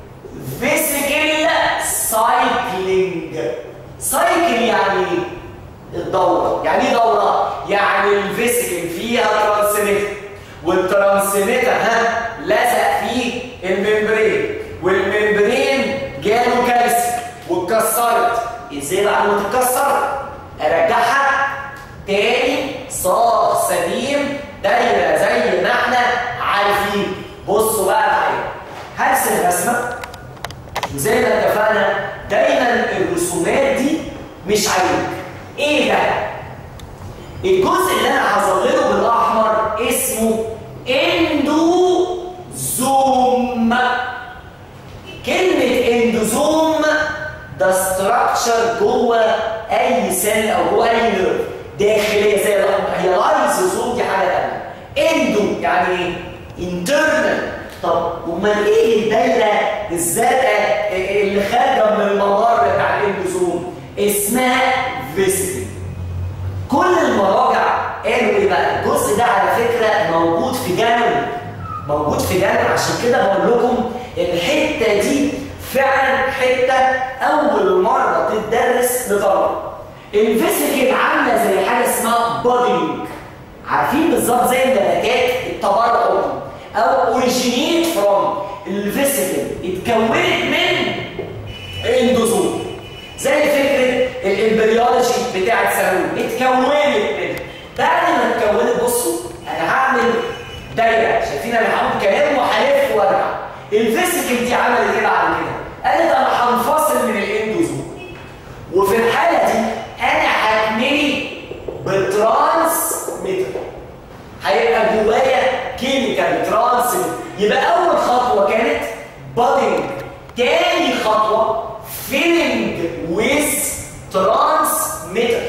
فيسيكال سايكلينج سايكل يعني ايه الدورة يعني ايه دورة؟ يعني الفيسيكل فيها ترانسميتر والترانسميتر ها لزق فيه الممبرين والممبرين جاله كالسيوم واتكسرت ازاي بعد ما تتكسر ارجعها تاني صار سليم دايره زي ما احنا عارفين بصوا بقى معايا هرسم رسمه وزي ما اتفقنا دايما الرسومات دي مش عيب ايه ده الجزء اللي انا هظلله بالاحمر اسمه اندوزوم كلمه اندوزوم ده ستراكشر جوه اي سيل او جوه اي نيرف داخليه زي هي لايزوزوم دي حاجه ثانيه اندو يعني ايه انترنال طب امال ايه الدايره الزرقاء اللي خارجه من الممر بتاع الاندوزوم اسمها فيسيكل كل المراجع قالوا ايه بقى الجزء ده على فكره موجود في جانب موجود في جانب عشان كده بقول لكم الحته دي فعلا حته اول مره تدرس لطلبه الفيسيكل عامله زي حاجه اسمها بودينج عارفين بالظبط زي النباتات التبرع او اوريجينيت فروم الفيسيكل اتكونت من اندوزوم زي فكره الامبريولوجي بتاعت سالون اتكونت من بعد ما اتكونت بصوا انا هعمل دايره شايفين انا هعمل كلام وهلف وارجع الفيسيكال دي عملت ايه بعد كده قالت انا هنفصل من الاندوزوم وفي الحاله دي انا هتملي بترانسميتر هيبقى جوايا كيميكال ترانسميتر يبقى اول خطوه كانت بادنج تاني خطوه فيلنج ويز ترانسميتر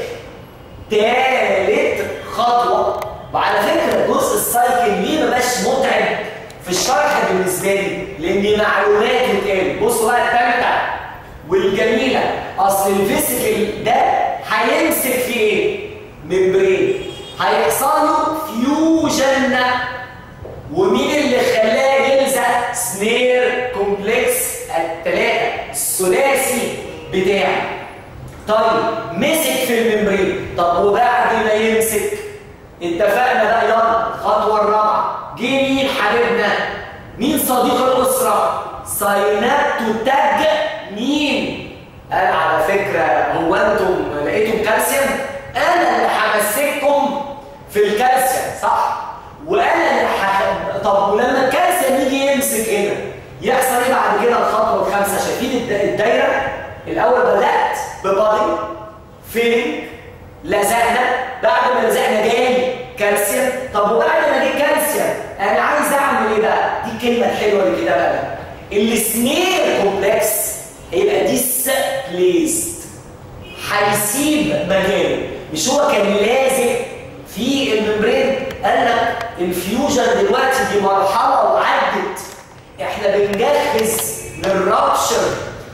تالت خطوه وعلى فكره جزء السايكل ليه ما بقاش متعب في الشرح بالنسبه لي لان معلومات بتقال بصوا بقى الثالثه والجميله اصل الفيسيكال ده هيمسك في ايه؟ ممبرين هيحصل له فيوجن ومين اللي خلاه يلزق سنير كومبلكس الثلاثه الثلاثي بتاعي طيب مسك في الممبرين طب وبعد ما يمسك اتفقنا بقى يلا الخطوه الرابعه جه مين حبيبنا مين صديق الاسره ساينابتوتاج مين قال على فكره هو انتم لقيتم كالسيوم انا اللي همسككم في الكالسيوم صح وانا اللي ح... طب ولما الكالسيوم يجي يمسك هنا يحصل ايه بعد كده الخطوه الخامسه شايفين الد... الدايره الاول بدات ببادي فيلينج لزقنا بعد ما لزقنا جاي كالسيوم طب وبعد ما جه كالسيوم انا عايز اعمل ايه بقى دي الكلمه الحلوه اللي كده بقى السنير كومبلكس هيبقى ديسبليست هيسيب مكانه مش هو كان لازق في الممبرين قال لك الفيوجن دلوقتي دي مرحله وعدت احنا بنجهز للرابشر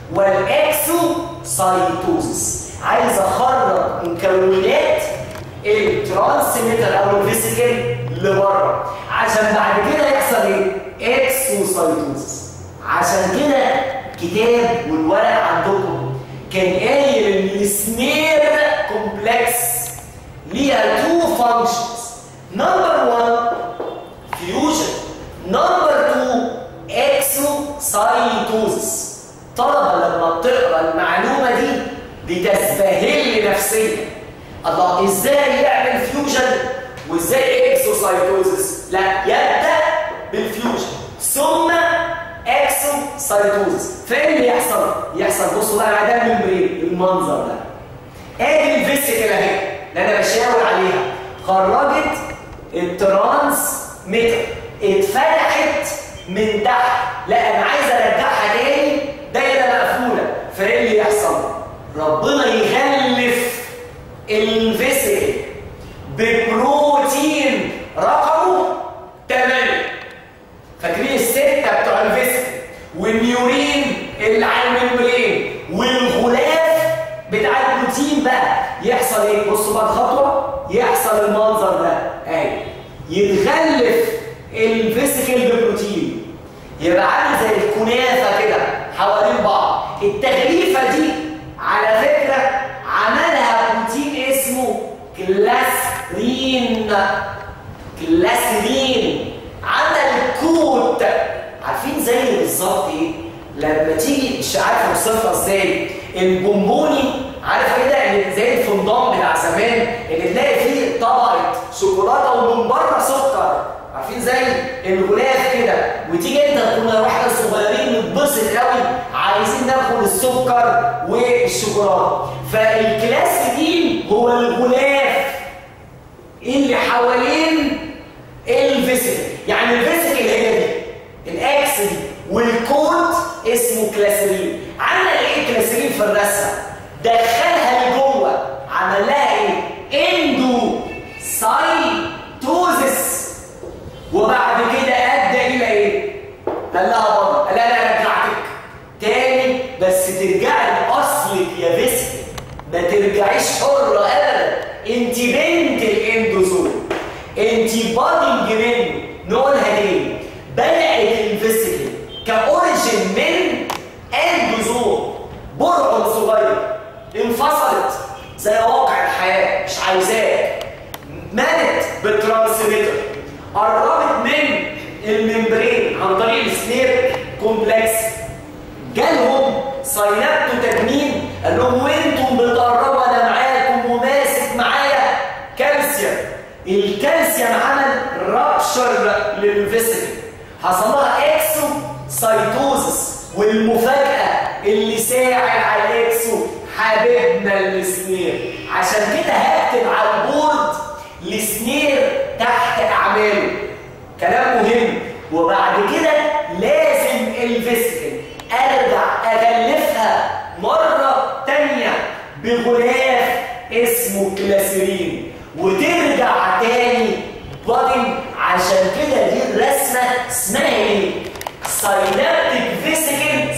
والاكسوسايتوزس عايز اخرج مكونات الترانسميتر او الفيسيكال لبره عشان بعد كده يحصل ايه؟ اكسوسايتوزس عشان كده كتاب والورق عندكم كان قايل ان السنير كومبلكس ليها تو فانكشنز نمبر 1 فيوجن نمبر 2 اكسوسايتوزس طلبه لما بتقرا المعلومه دي بتستهل نفسيا الله ازاي يعمل فيوجن وازاي اكسوسايتوزس لا يبدا بالفيوجن ثم اكسوسايتوزس فايه اللي يحصل يحصل بصوا بقى ده الممبرين المنظر ده ادي الفيسيكال اهي اللي انا بشاور عليها خرجت الترانس متر اتفتحت من تحت لا انا عايز ارجعها تاني دايره مقفوله فايه اللي يحصل ربنا يغلف الفيسيكال ببروتين رقمه 8 فاكرين الستة بتوع الفيسكل والنيورين اللي على الممبرين والغلاف بتاع البروتين بقى يحصل ايه؟ بصوا بقى الخطوة يحصل المنظر ده اهي يتغلف الفيسكل ببروتين يبقى عامل زي الكنافة كده حوالين بعض التغليفة دي على فكرة عملها بروتين اسمه كلاسرين كلاسرين عمل كوت عارفين زي بالظبط ايه لما تيجي مش عارف اوصفها ازاي البونبوني عارف كده ان زي الفندق بتاع زمان اللي تلاقي فيه طبقه شوكولاته ومن بره سكر عارفين زي الغلاف كده وتيجي انت كنا واحنا صغيرين نتبسط قوي عايزين ناخد السكر والشوكولاته فالكلاسيكين هو الغلاف اللي حوالين الفيسيكل يعني الفيسيكل هي دي الاكس دي والكود اسمه كلاسرين عمل ايه كلاسرين في الرسمه دخلها لجوه عمل لها ايه اندو سايتوزس وبعد كده ادى الى ايه قال لها بابا قال لها انا رجعتك تاني بس ترجعي لاصلك يا فيسيكل ما ترجعيش حره ابدا انت بنت الاندوزوم انت بادنج منه نقولها ليه بدات الفيسيكل كاوريجين من اندوزوم برعم صغير انفصلت زي واقع الحياه مش عايزاه مالت بالترانسميتر قربت من الممبرين عن طريق السنير كومبلكس جالهم ساينابتو تجميل قال لهم وانتم بتقربوا انا معاكم وماسك معايا كالسيوم الكالسيوم عمل رابشر للفيسيكل حصل لها اكسو سايتوزس والمفاجاه اللي ساعد على الاكسو حبيبنا السنير عشان كده هكتب على البورد السنير تحت اعماله كلام مهم وبعد كده لازم الفيسكل ارجع اغلفها مره تانيه بغلاف اسمه كلاسيرين وترجع تاني بادن عشان كده دي الرسمه اسمها ايه؟ ساينابتيك فيسيكل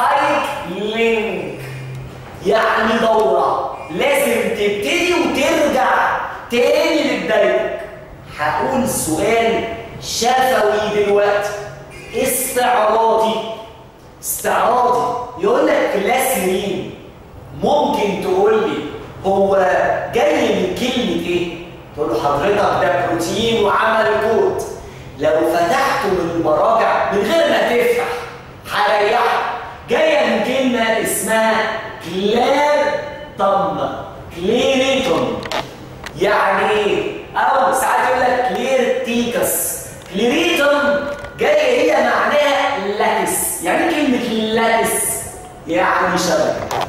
سايكلينج يعني دوره لازم تبتدي وترجع تاني لبدايتك هقول سؤال شفوي دلوقتي استعراضي استعراضي يقول لك كلاسيرين ممكن تقول لي هو جاي من كلمة ايه؟ تقول له حضرتك ده بروتين وعمل كود لو فتحته من المراجع من غير ما تفتح هريحك جاية من كلمة اسمها كلار طم كليريتون يعني ايه؟ أو ساعات يقول لك كلير تيكس كليريتون جاية هي معناها لاتس يعني كلمة لاتس يعني شبكة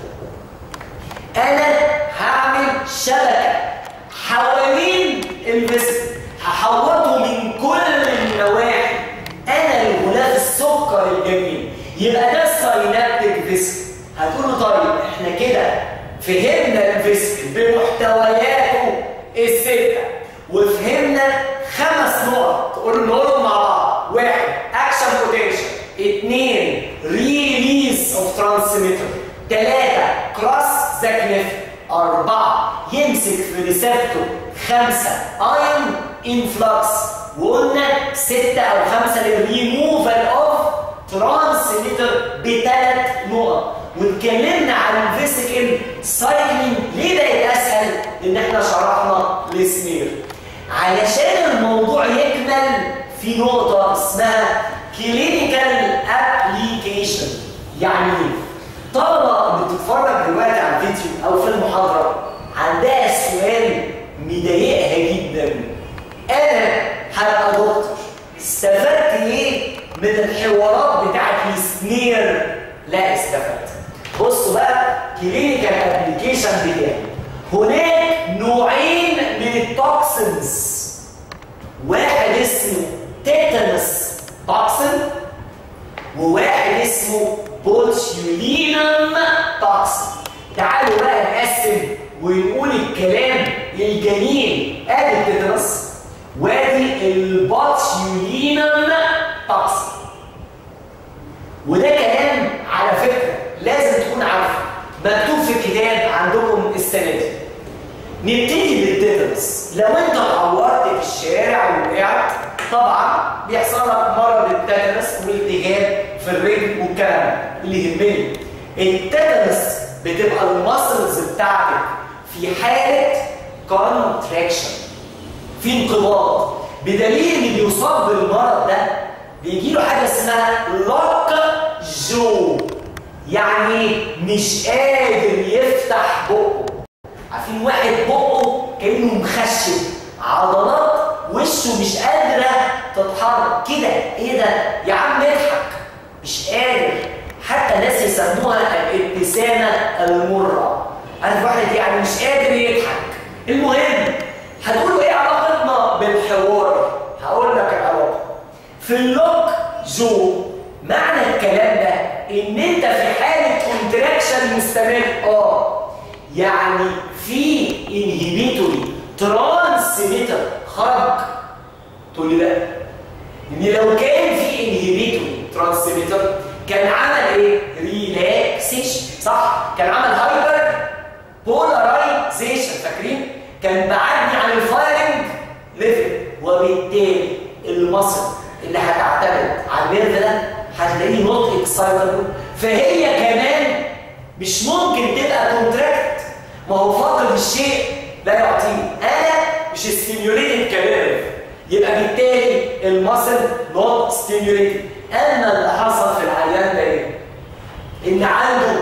انا هعمل شبكه حوالين الفيسل هحوطه من كل النواحي انا الغلاف السكر الجميل يبقى ده الساينابتيك فيسل هتقولوا طيب احنا كده فهمنا الفيسل بمحتوياته السته وفهمنا خمس نقط تقولوا نقولهم مع بعض واحد اكشن بوتنشال اثنين ريليز اوف ترانسميتر ثلاثة كروس زاكليف أربعة يمسك في ريسبتور خمسة ايون انفلكس وقلنا ستة أو خمسة للريموفال أوف ترانسميتر بثلاث نقط واتكلمنا عن الفيسيكال سايكلينج ليه بقت أسهل؟ إن إحنا شرحنا السمير علشان الموضوع يكمل في نقطة اسمها كلينيكال ابليكيشن يعني ايه؟ طلبة بتتفرج دلوقتي على الفيديو أو في المحاضرة عندها سؤال مضايقها جدا أنا هبقى دكتور استفدت إيه من الحوارات بتاعت السنير؟ لا استفدت بصوا بقى كلينيكال ابلكيشن بتاعي هناك نوعين من التوكسنز واحد اسمه تيتانس توكسين وواحد اسمه بوتيولينم توكسين تعالوا بقى نقسم ونقول الكلام الجميل ادي التيتانس وادي البوتيولينم توكسين وده كلام على فكره لازم تكون عارفه مكتوب في الكتاب عندكم السنه دي نبتدي بالتيتانس لو انت اتعورت في الشارع ووقعت طبعا بيحصل لك مرض التيتانس والتهاب في الرجل والكلام اللي يهمني التيتانس بتبقى المسلز بتاعتك في حاله كونتراكشن في انقباض بدليل اللي بيصاب بالمرض ده بيجي له حاجه اسمها لوك جو يعني مش قادر يفتح بقه عارفين واحد بقه كانه مخشب عضلات وشه مش قادره تتحرك كده ايه ده يا عم اضحك مش قادر حتى ناس يسموها الابتسامه المره عارف واحد يعني مش قادر يضحك المهم هتقولوا ايه علاقتنا بالحوار هقول لك العلاقه في اللوك جو معنى الكلام ده ان انت في حاله كونتراكشن مستمر اه يعني في انهبيتوري ترانسميتر خرج تقول لي لا ان لو كان في انهبيتوري ترانسميتر كان عمل ايه ريلاكسيشن صح كان عمل هايبر بولارايزيشن فاكرين كان بعدني عن الفايرنج ليفل وبالتالي المصل اللي هتعتمد على النيرف ده هتلاقيه نوت اكسايتبل فهي كمان مش ممكن تبقى كونتراكت ما هو فاقد الشيء لا يعطيه انا مش ستيميوليتد كنيرف يبقى بالتالي المصل نوت ستيميوليتد اما اللي حصل في العيان ده ايه؟ ان عنده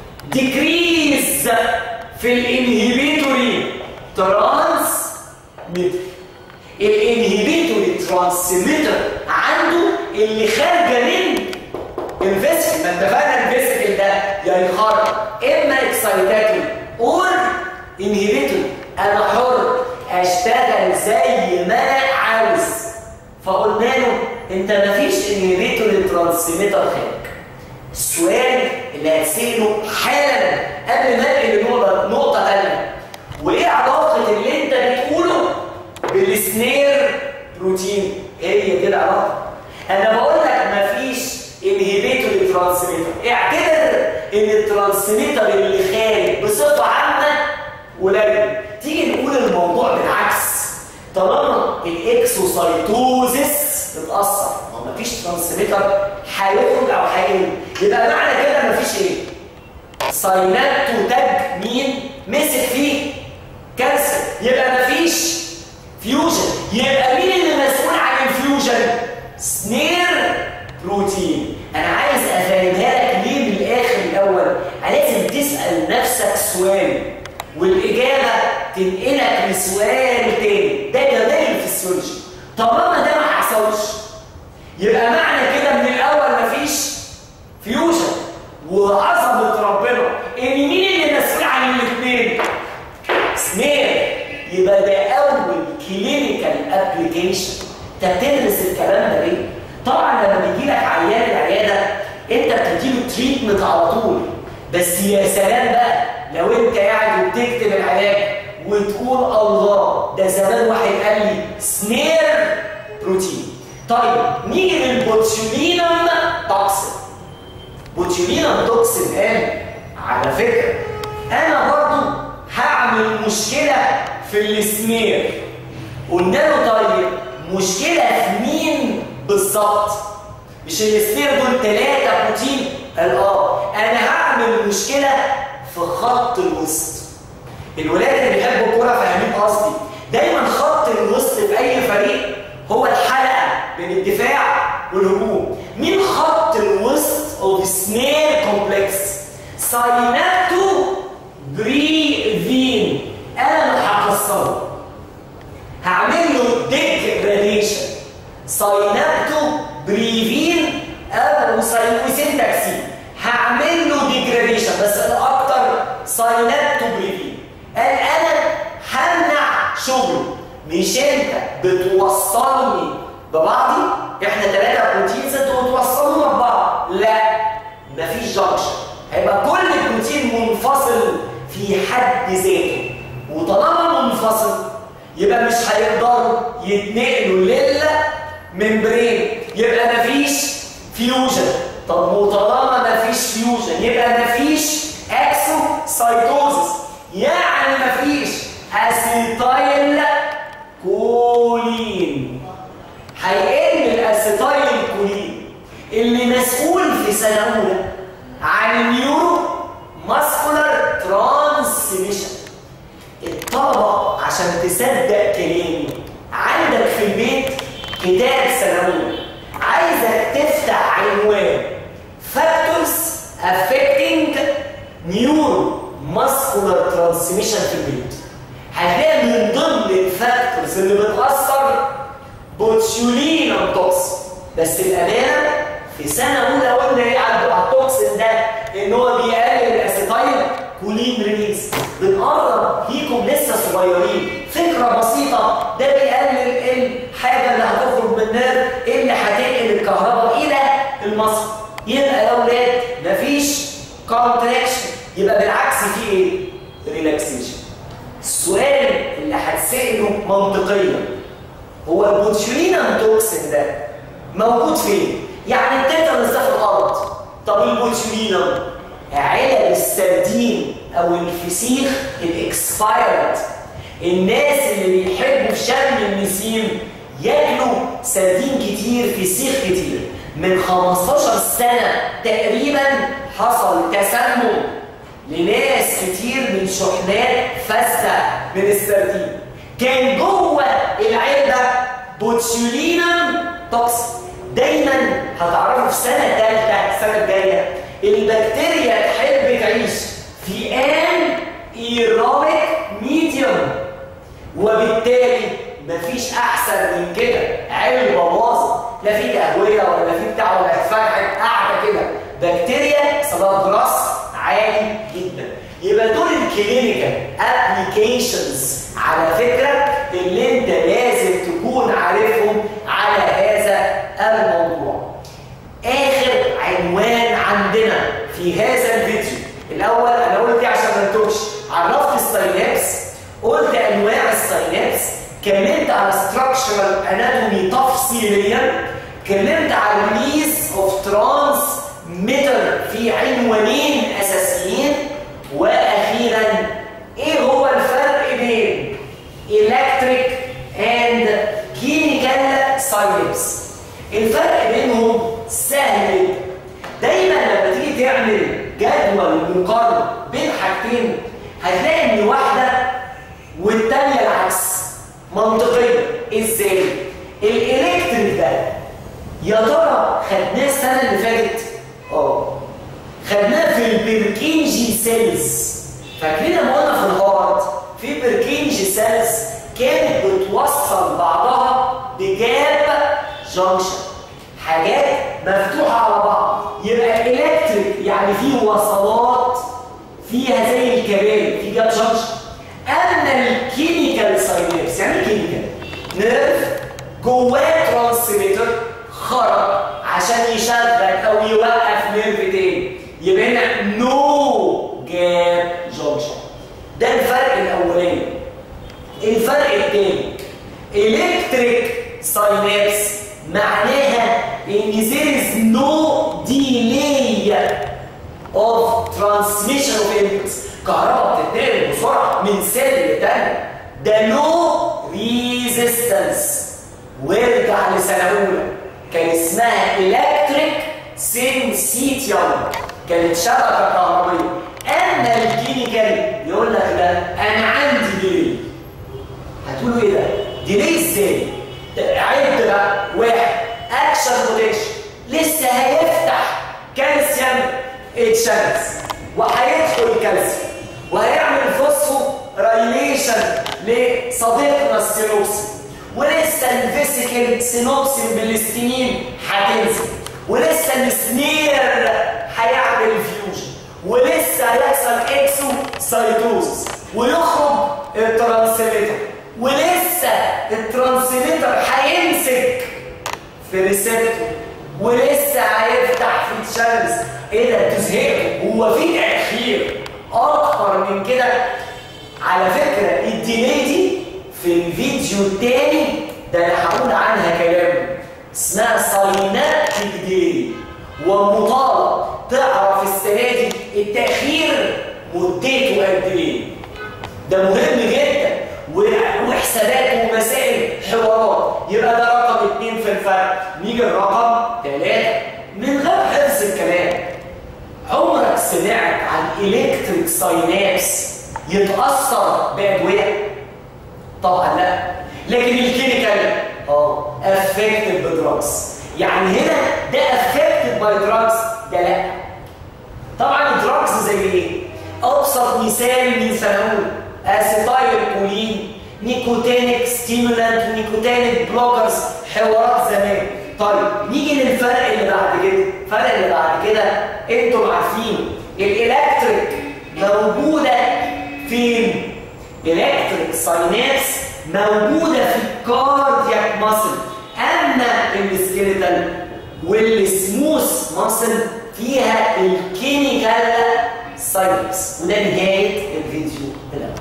ديكريز في الانهبيتوري ترانس ميتر الانهبيتوري ترانسميتر عنده اللي خارجه من الفيسيكال ما اتفقنا الفيسيكال ده يا يخرج اما اكسايتاتوري اور انهبيتوري انا حر اشتغل زي ما انا عاوز فقلنا له انت مفيش انهبيتوري ترانسميتر خارج السؤال اللي هتسأله حالا قبل ما انقل لنقطة نقطة تانية وايه علاقة اللي انت بتقوله بالسنير بروتين؟ هي دي العلاقة انا بقول لك مفيش انهبيتوري ترانسميتر اعتبر ان الترانسميتر اللي خارج بصفة عامة قليل تيجي نقول الموضوع بالعكس طالما الاكسوسايتوزس بتأثر ما مفيش ترانسميتر هيخرج او هيقل يبقى معنى كده مفيش ايه ساينابتو تاج مين مسك فيه كانسر يبقى مفيش فيوجن يبقى مين اللي مسؤول عن الفيوجن سنير بروتين انا عايز افهمها لك ليه من الاخر الاول لازم تسال نفسك سؤال والاجابه تنقلك لسؤال تاني ده جمال الفسيولوجي طالما ده ما حصلش يبقى معنى كده من الاول مفيش فيوجن وعظمه ربنا ان مين اللي مسؤول عن الاثنين سنير يبقى ده اول كلينيكال ابلكيشن انت بتدرس الكلام ده ليه طبعا لما بيجي لك عيان العياده انت بتديله تريتمنت على طول بس يا سلام بقى لو انت قاعد وبتكتب العلاج وتقول الله ده زمان واحد قال لي سنير بروتين طيب نيجي للبوتيولينم توكسين بوتيولينم توكسين قال على فكره انا برضو هعمل مشكله في السنير قلنا له طيب مشكله في مين بالظبط مش السنير دول ثلاثه بروتين قال اه انا هعمل مشكله في خط الوسط الولاد اللي بيحبوا الكوره فاهمين قصدي دايما خط الوسط في اي فريق هو الحلقه بين الدفاع والهجوم مين خط الوسط اوف سنير كومبلكس سايناتو بريفين انا اللي هكسره هعمل له ديجراديشن ساينابتو بريفين او وسينتاكسين هعمل له ديجراديشن بس الاكتر ساينابتو بريفين قال انا همنع شغل مش انت بتوصلني ببعضي احنا ثلاثه بروتينز انتوا بتوصلونا ببعض لا مفيش جنكشن هيبقى كل بروتين منفصل في حد ذاته وطالما منفصل يبقى مش هيقدروا يتنقلوا للممبرين يبقى مفيش فيوجن طب وطالما مفيش فيوجن يبقى مفيش اكسوسايتوزس يعني مفيش اسيتايل كولين هيقل الاسيتايل كولين اللي مسؤول في سنه اولى عن النيورو ماسكولار ترانسميشن الطلبه عشان تصدق كلامي عندك في البيت كتاب سنوي عايزك تفتح عنوان فاكتورز affecting نيورو ماسكولار ترانسميشن في البيت هتلاقي من ضمن الفاكتورز اللي بتاثر بوتشولينم توكسين بس الامانه في سنه اولى قلنا ايه على التوكسين ده ان هو بيقلل الاسيتايل كولين ريليز بنقرب ليكم لسه صغيرين فكره بسيطه ده بيقلل الحاجه اللي هتخرج من النار اللي هتنقل الكهرباء الى المصل يبقى يا اولاد مفيش كونتراكشن يبقى بالعكس في ايه؟ ريلاكسيشن السؤال اللي هتساله منطقيا هو البوتشولينم توكسين ده موجود فين؟ يعني التيتانوس ده في الارض طب البوتشولينم علب السردين او الفسيخ الاكسبايرد الناس اللي بيحبوا في شم النسيم ياكلوا سردين كتير فسيخ كتير من 15 سنة تقريبا حصل تسمم لناس كتير من شحنات فاسدة من السردين كان جوه العلبة بوتشولينم توكسين دايما هتعرفوا في سنة ثالثة السنة الجاية البكتيريا تحب تعيش في ان ايروبيك ميديوم وبالتالي مفيش احسن من كده علبه باظت لا في تهويه ولا في بتاع ولا اتفتحت قاعده كده بكتيريا سبب جراس عالي جدا يبقى دول الكلينيكال ابلكيشنز على فكره اللي انت لازم تكون عارفهم على هذا الموضوع اخر عنوان عندنا في هذا الفيديو الاول انا قلت عشان ما نتوهش عرفت الساينابس قلت انواع الساينابس اتكلمت على structural anatomy تفصيليا اتكلمت على release of transmitter في عنوانين اساسيين واخيرا ايه هو الفرق بين electric and chemical synapse الفرق بينهم سهل دايما لما تيجي تعمل جدول مقارنه بين حاجتين هتلاقي ان واحده والتانيه العكس منطقيا ازاي الالكتريك ده يا ترى خدناه السنه اللي فاتت اه خدناه في البركينجي سيلز فاكرين لما قلنا في الهارت في بركينجي سيلز كانت بتوصل بعضها بجاب جانكشن حاجات مفتوحه على بعض يبقى الكتريك يعني في وصلات فيها زي الكباري في جاب جانكشن اما الكيميكال ساينابس يعني كيميكال نيرف جواه ترانسميتر خرج عشان يشغل او يوقف نيرف تاني يبقى هنا نو جاب جانكشن ده الفرق الاولاني الفرق الثاني الكتريك ساينابس معناها ان there is no delay of transmission of impulse كهرباء بتتنقل بسرعه من سيل للتاني ده نو ريزيستنس وارجع لسنه اولى كان اسمها الكتريك سينسيتيوم كانت شبكه كهربائيه اما الكيميكال يقول لك لا انا عندي ديلي هتقولوا ايه ده؟ ديلي ازاي؟ عد بقى واحد اكشن بوتنشال لسه هيفتح كالسيوم اتشانس وهيدخل الكالسيوم وهيعمل فوسفو رايليشن لصديقنا السينوبسين ولسه الفيسيكال سينوبسين بالاستنين هتنزل ولسه السنير هيعمل فيوجن ولسه هيحصل اكسو سايتوزس ويخرج الترانسميتر ولسه الترانسميتر هيمسك في ريسبتور ولسه هيفتح في الشمس ايه ده انتوا زهقتوا هو في تاخير اكتر من كده على فكره الديلي دي في الفيديو التاني ده انا هقول عنها كلام اسمها ساينابتيك ديلي ومطالب تعرف السنه دي التاخير مدته قد ايه ده مهم جدا وحسابات ومسائل حوارات يبقى ده رقم اثنين في الفرق نيجي الرقم ثلاثة من غير حفظ الكلام عمرك سمعت عن الكتريك ساينابس يتأثر بأدوية؟ طبعا لا لكن الكيميكال اه افكتد بدراجز يعني هنا ده افكتد باي دراجز ده لا طبعا الدراجز زي ايه؟ ابسط مثال من سنقول اسيتايل كولين نيكوتينيك ستيمولانت ونيكوتينيك بلوكرز حوارات زمان طيب نيجي للفرق اللي بعد كده الفرق اللي بعد كده انتم عارفين الالكتريك موجوده فين الكتريك ساينابس موجوده في الكاردياك ماسل اما السكيلتال والسموث ماسل فيها الكيميكال ساينابس وده نهايه الفيديو الاول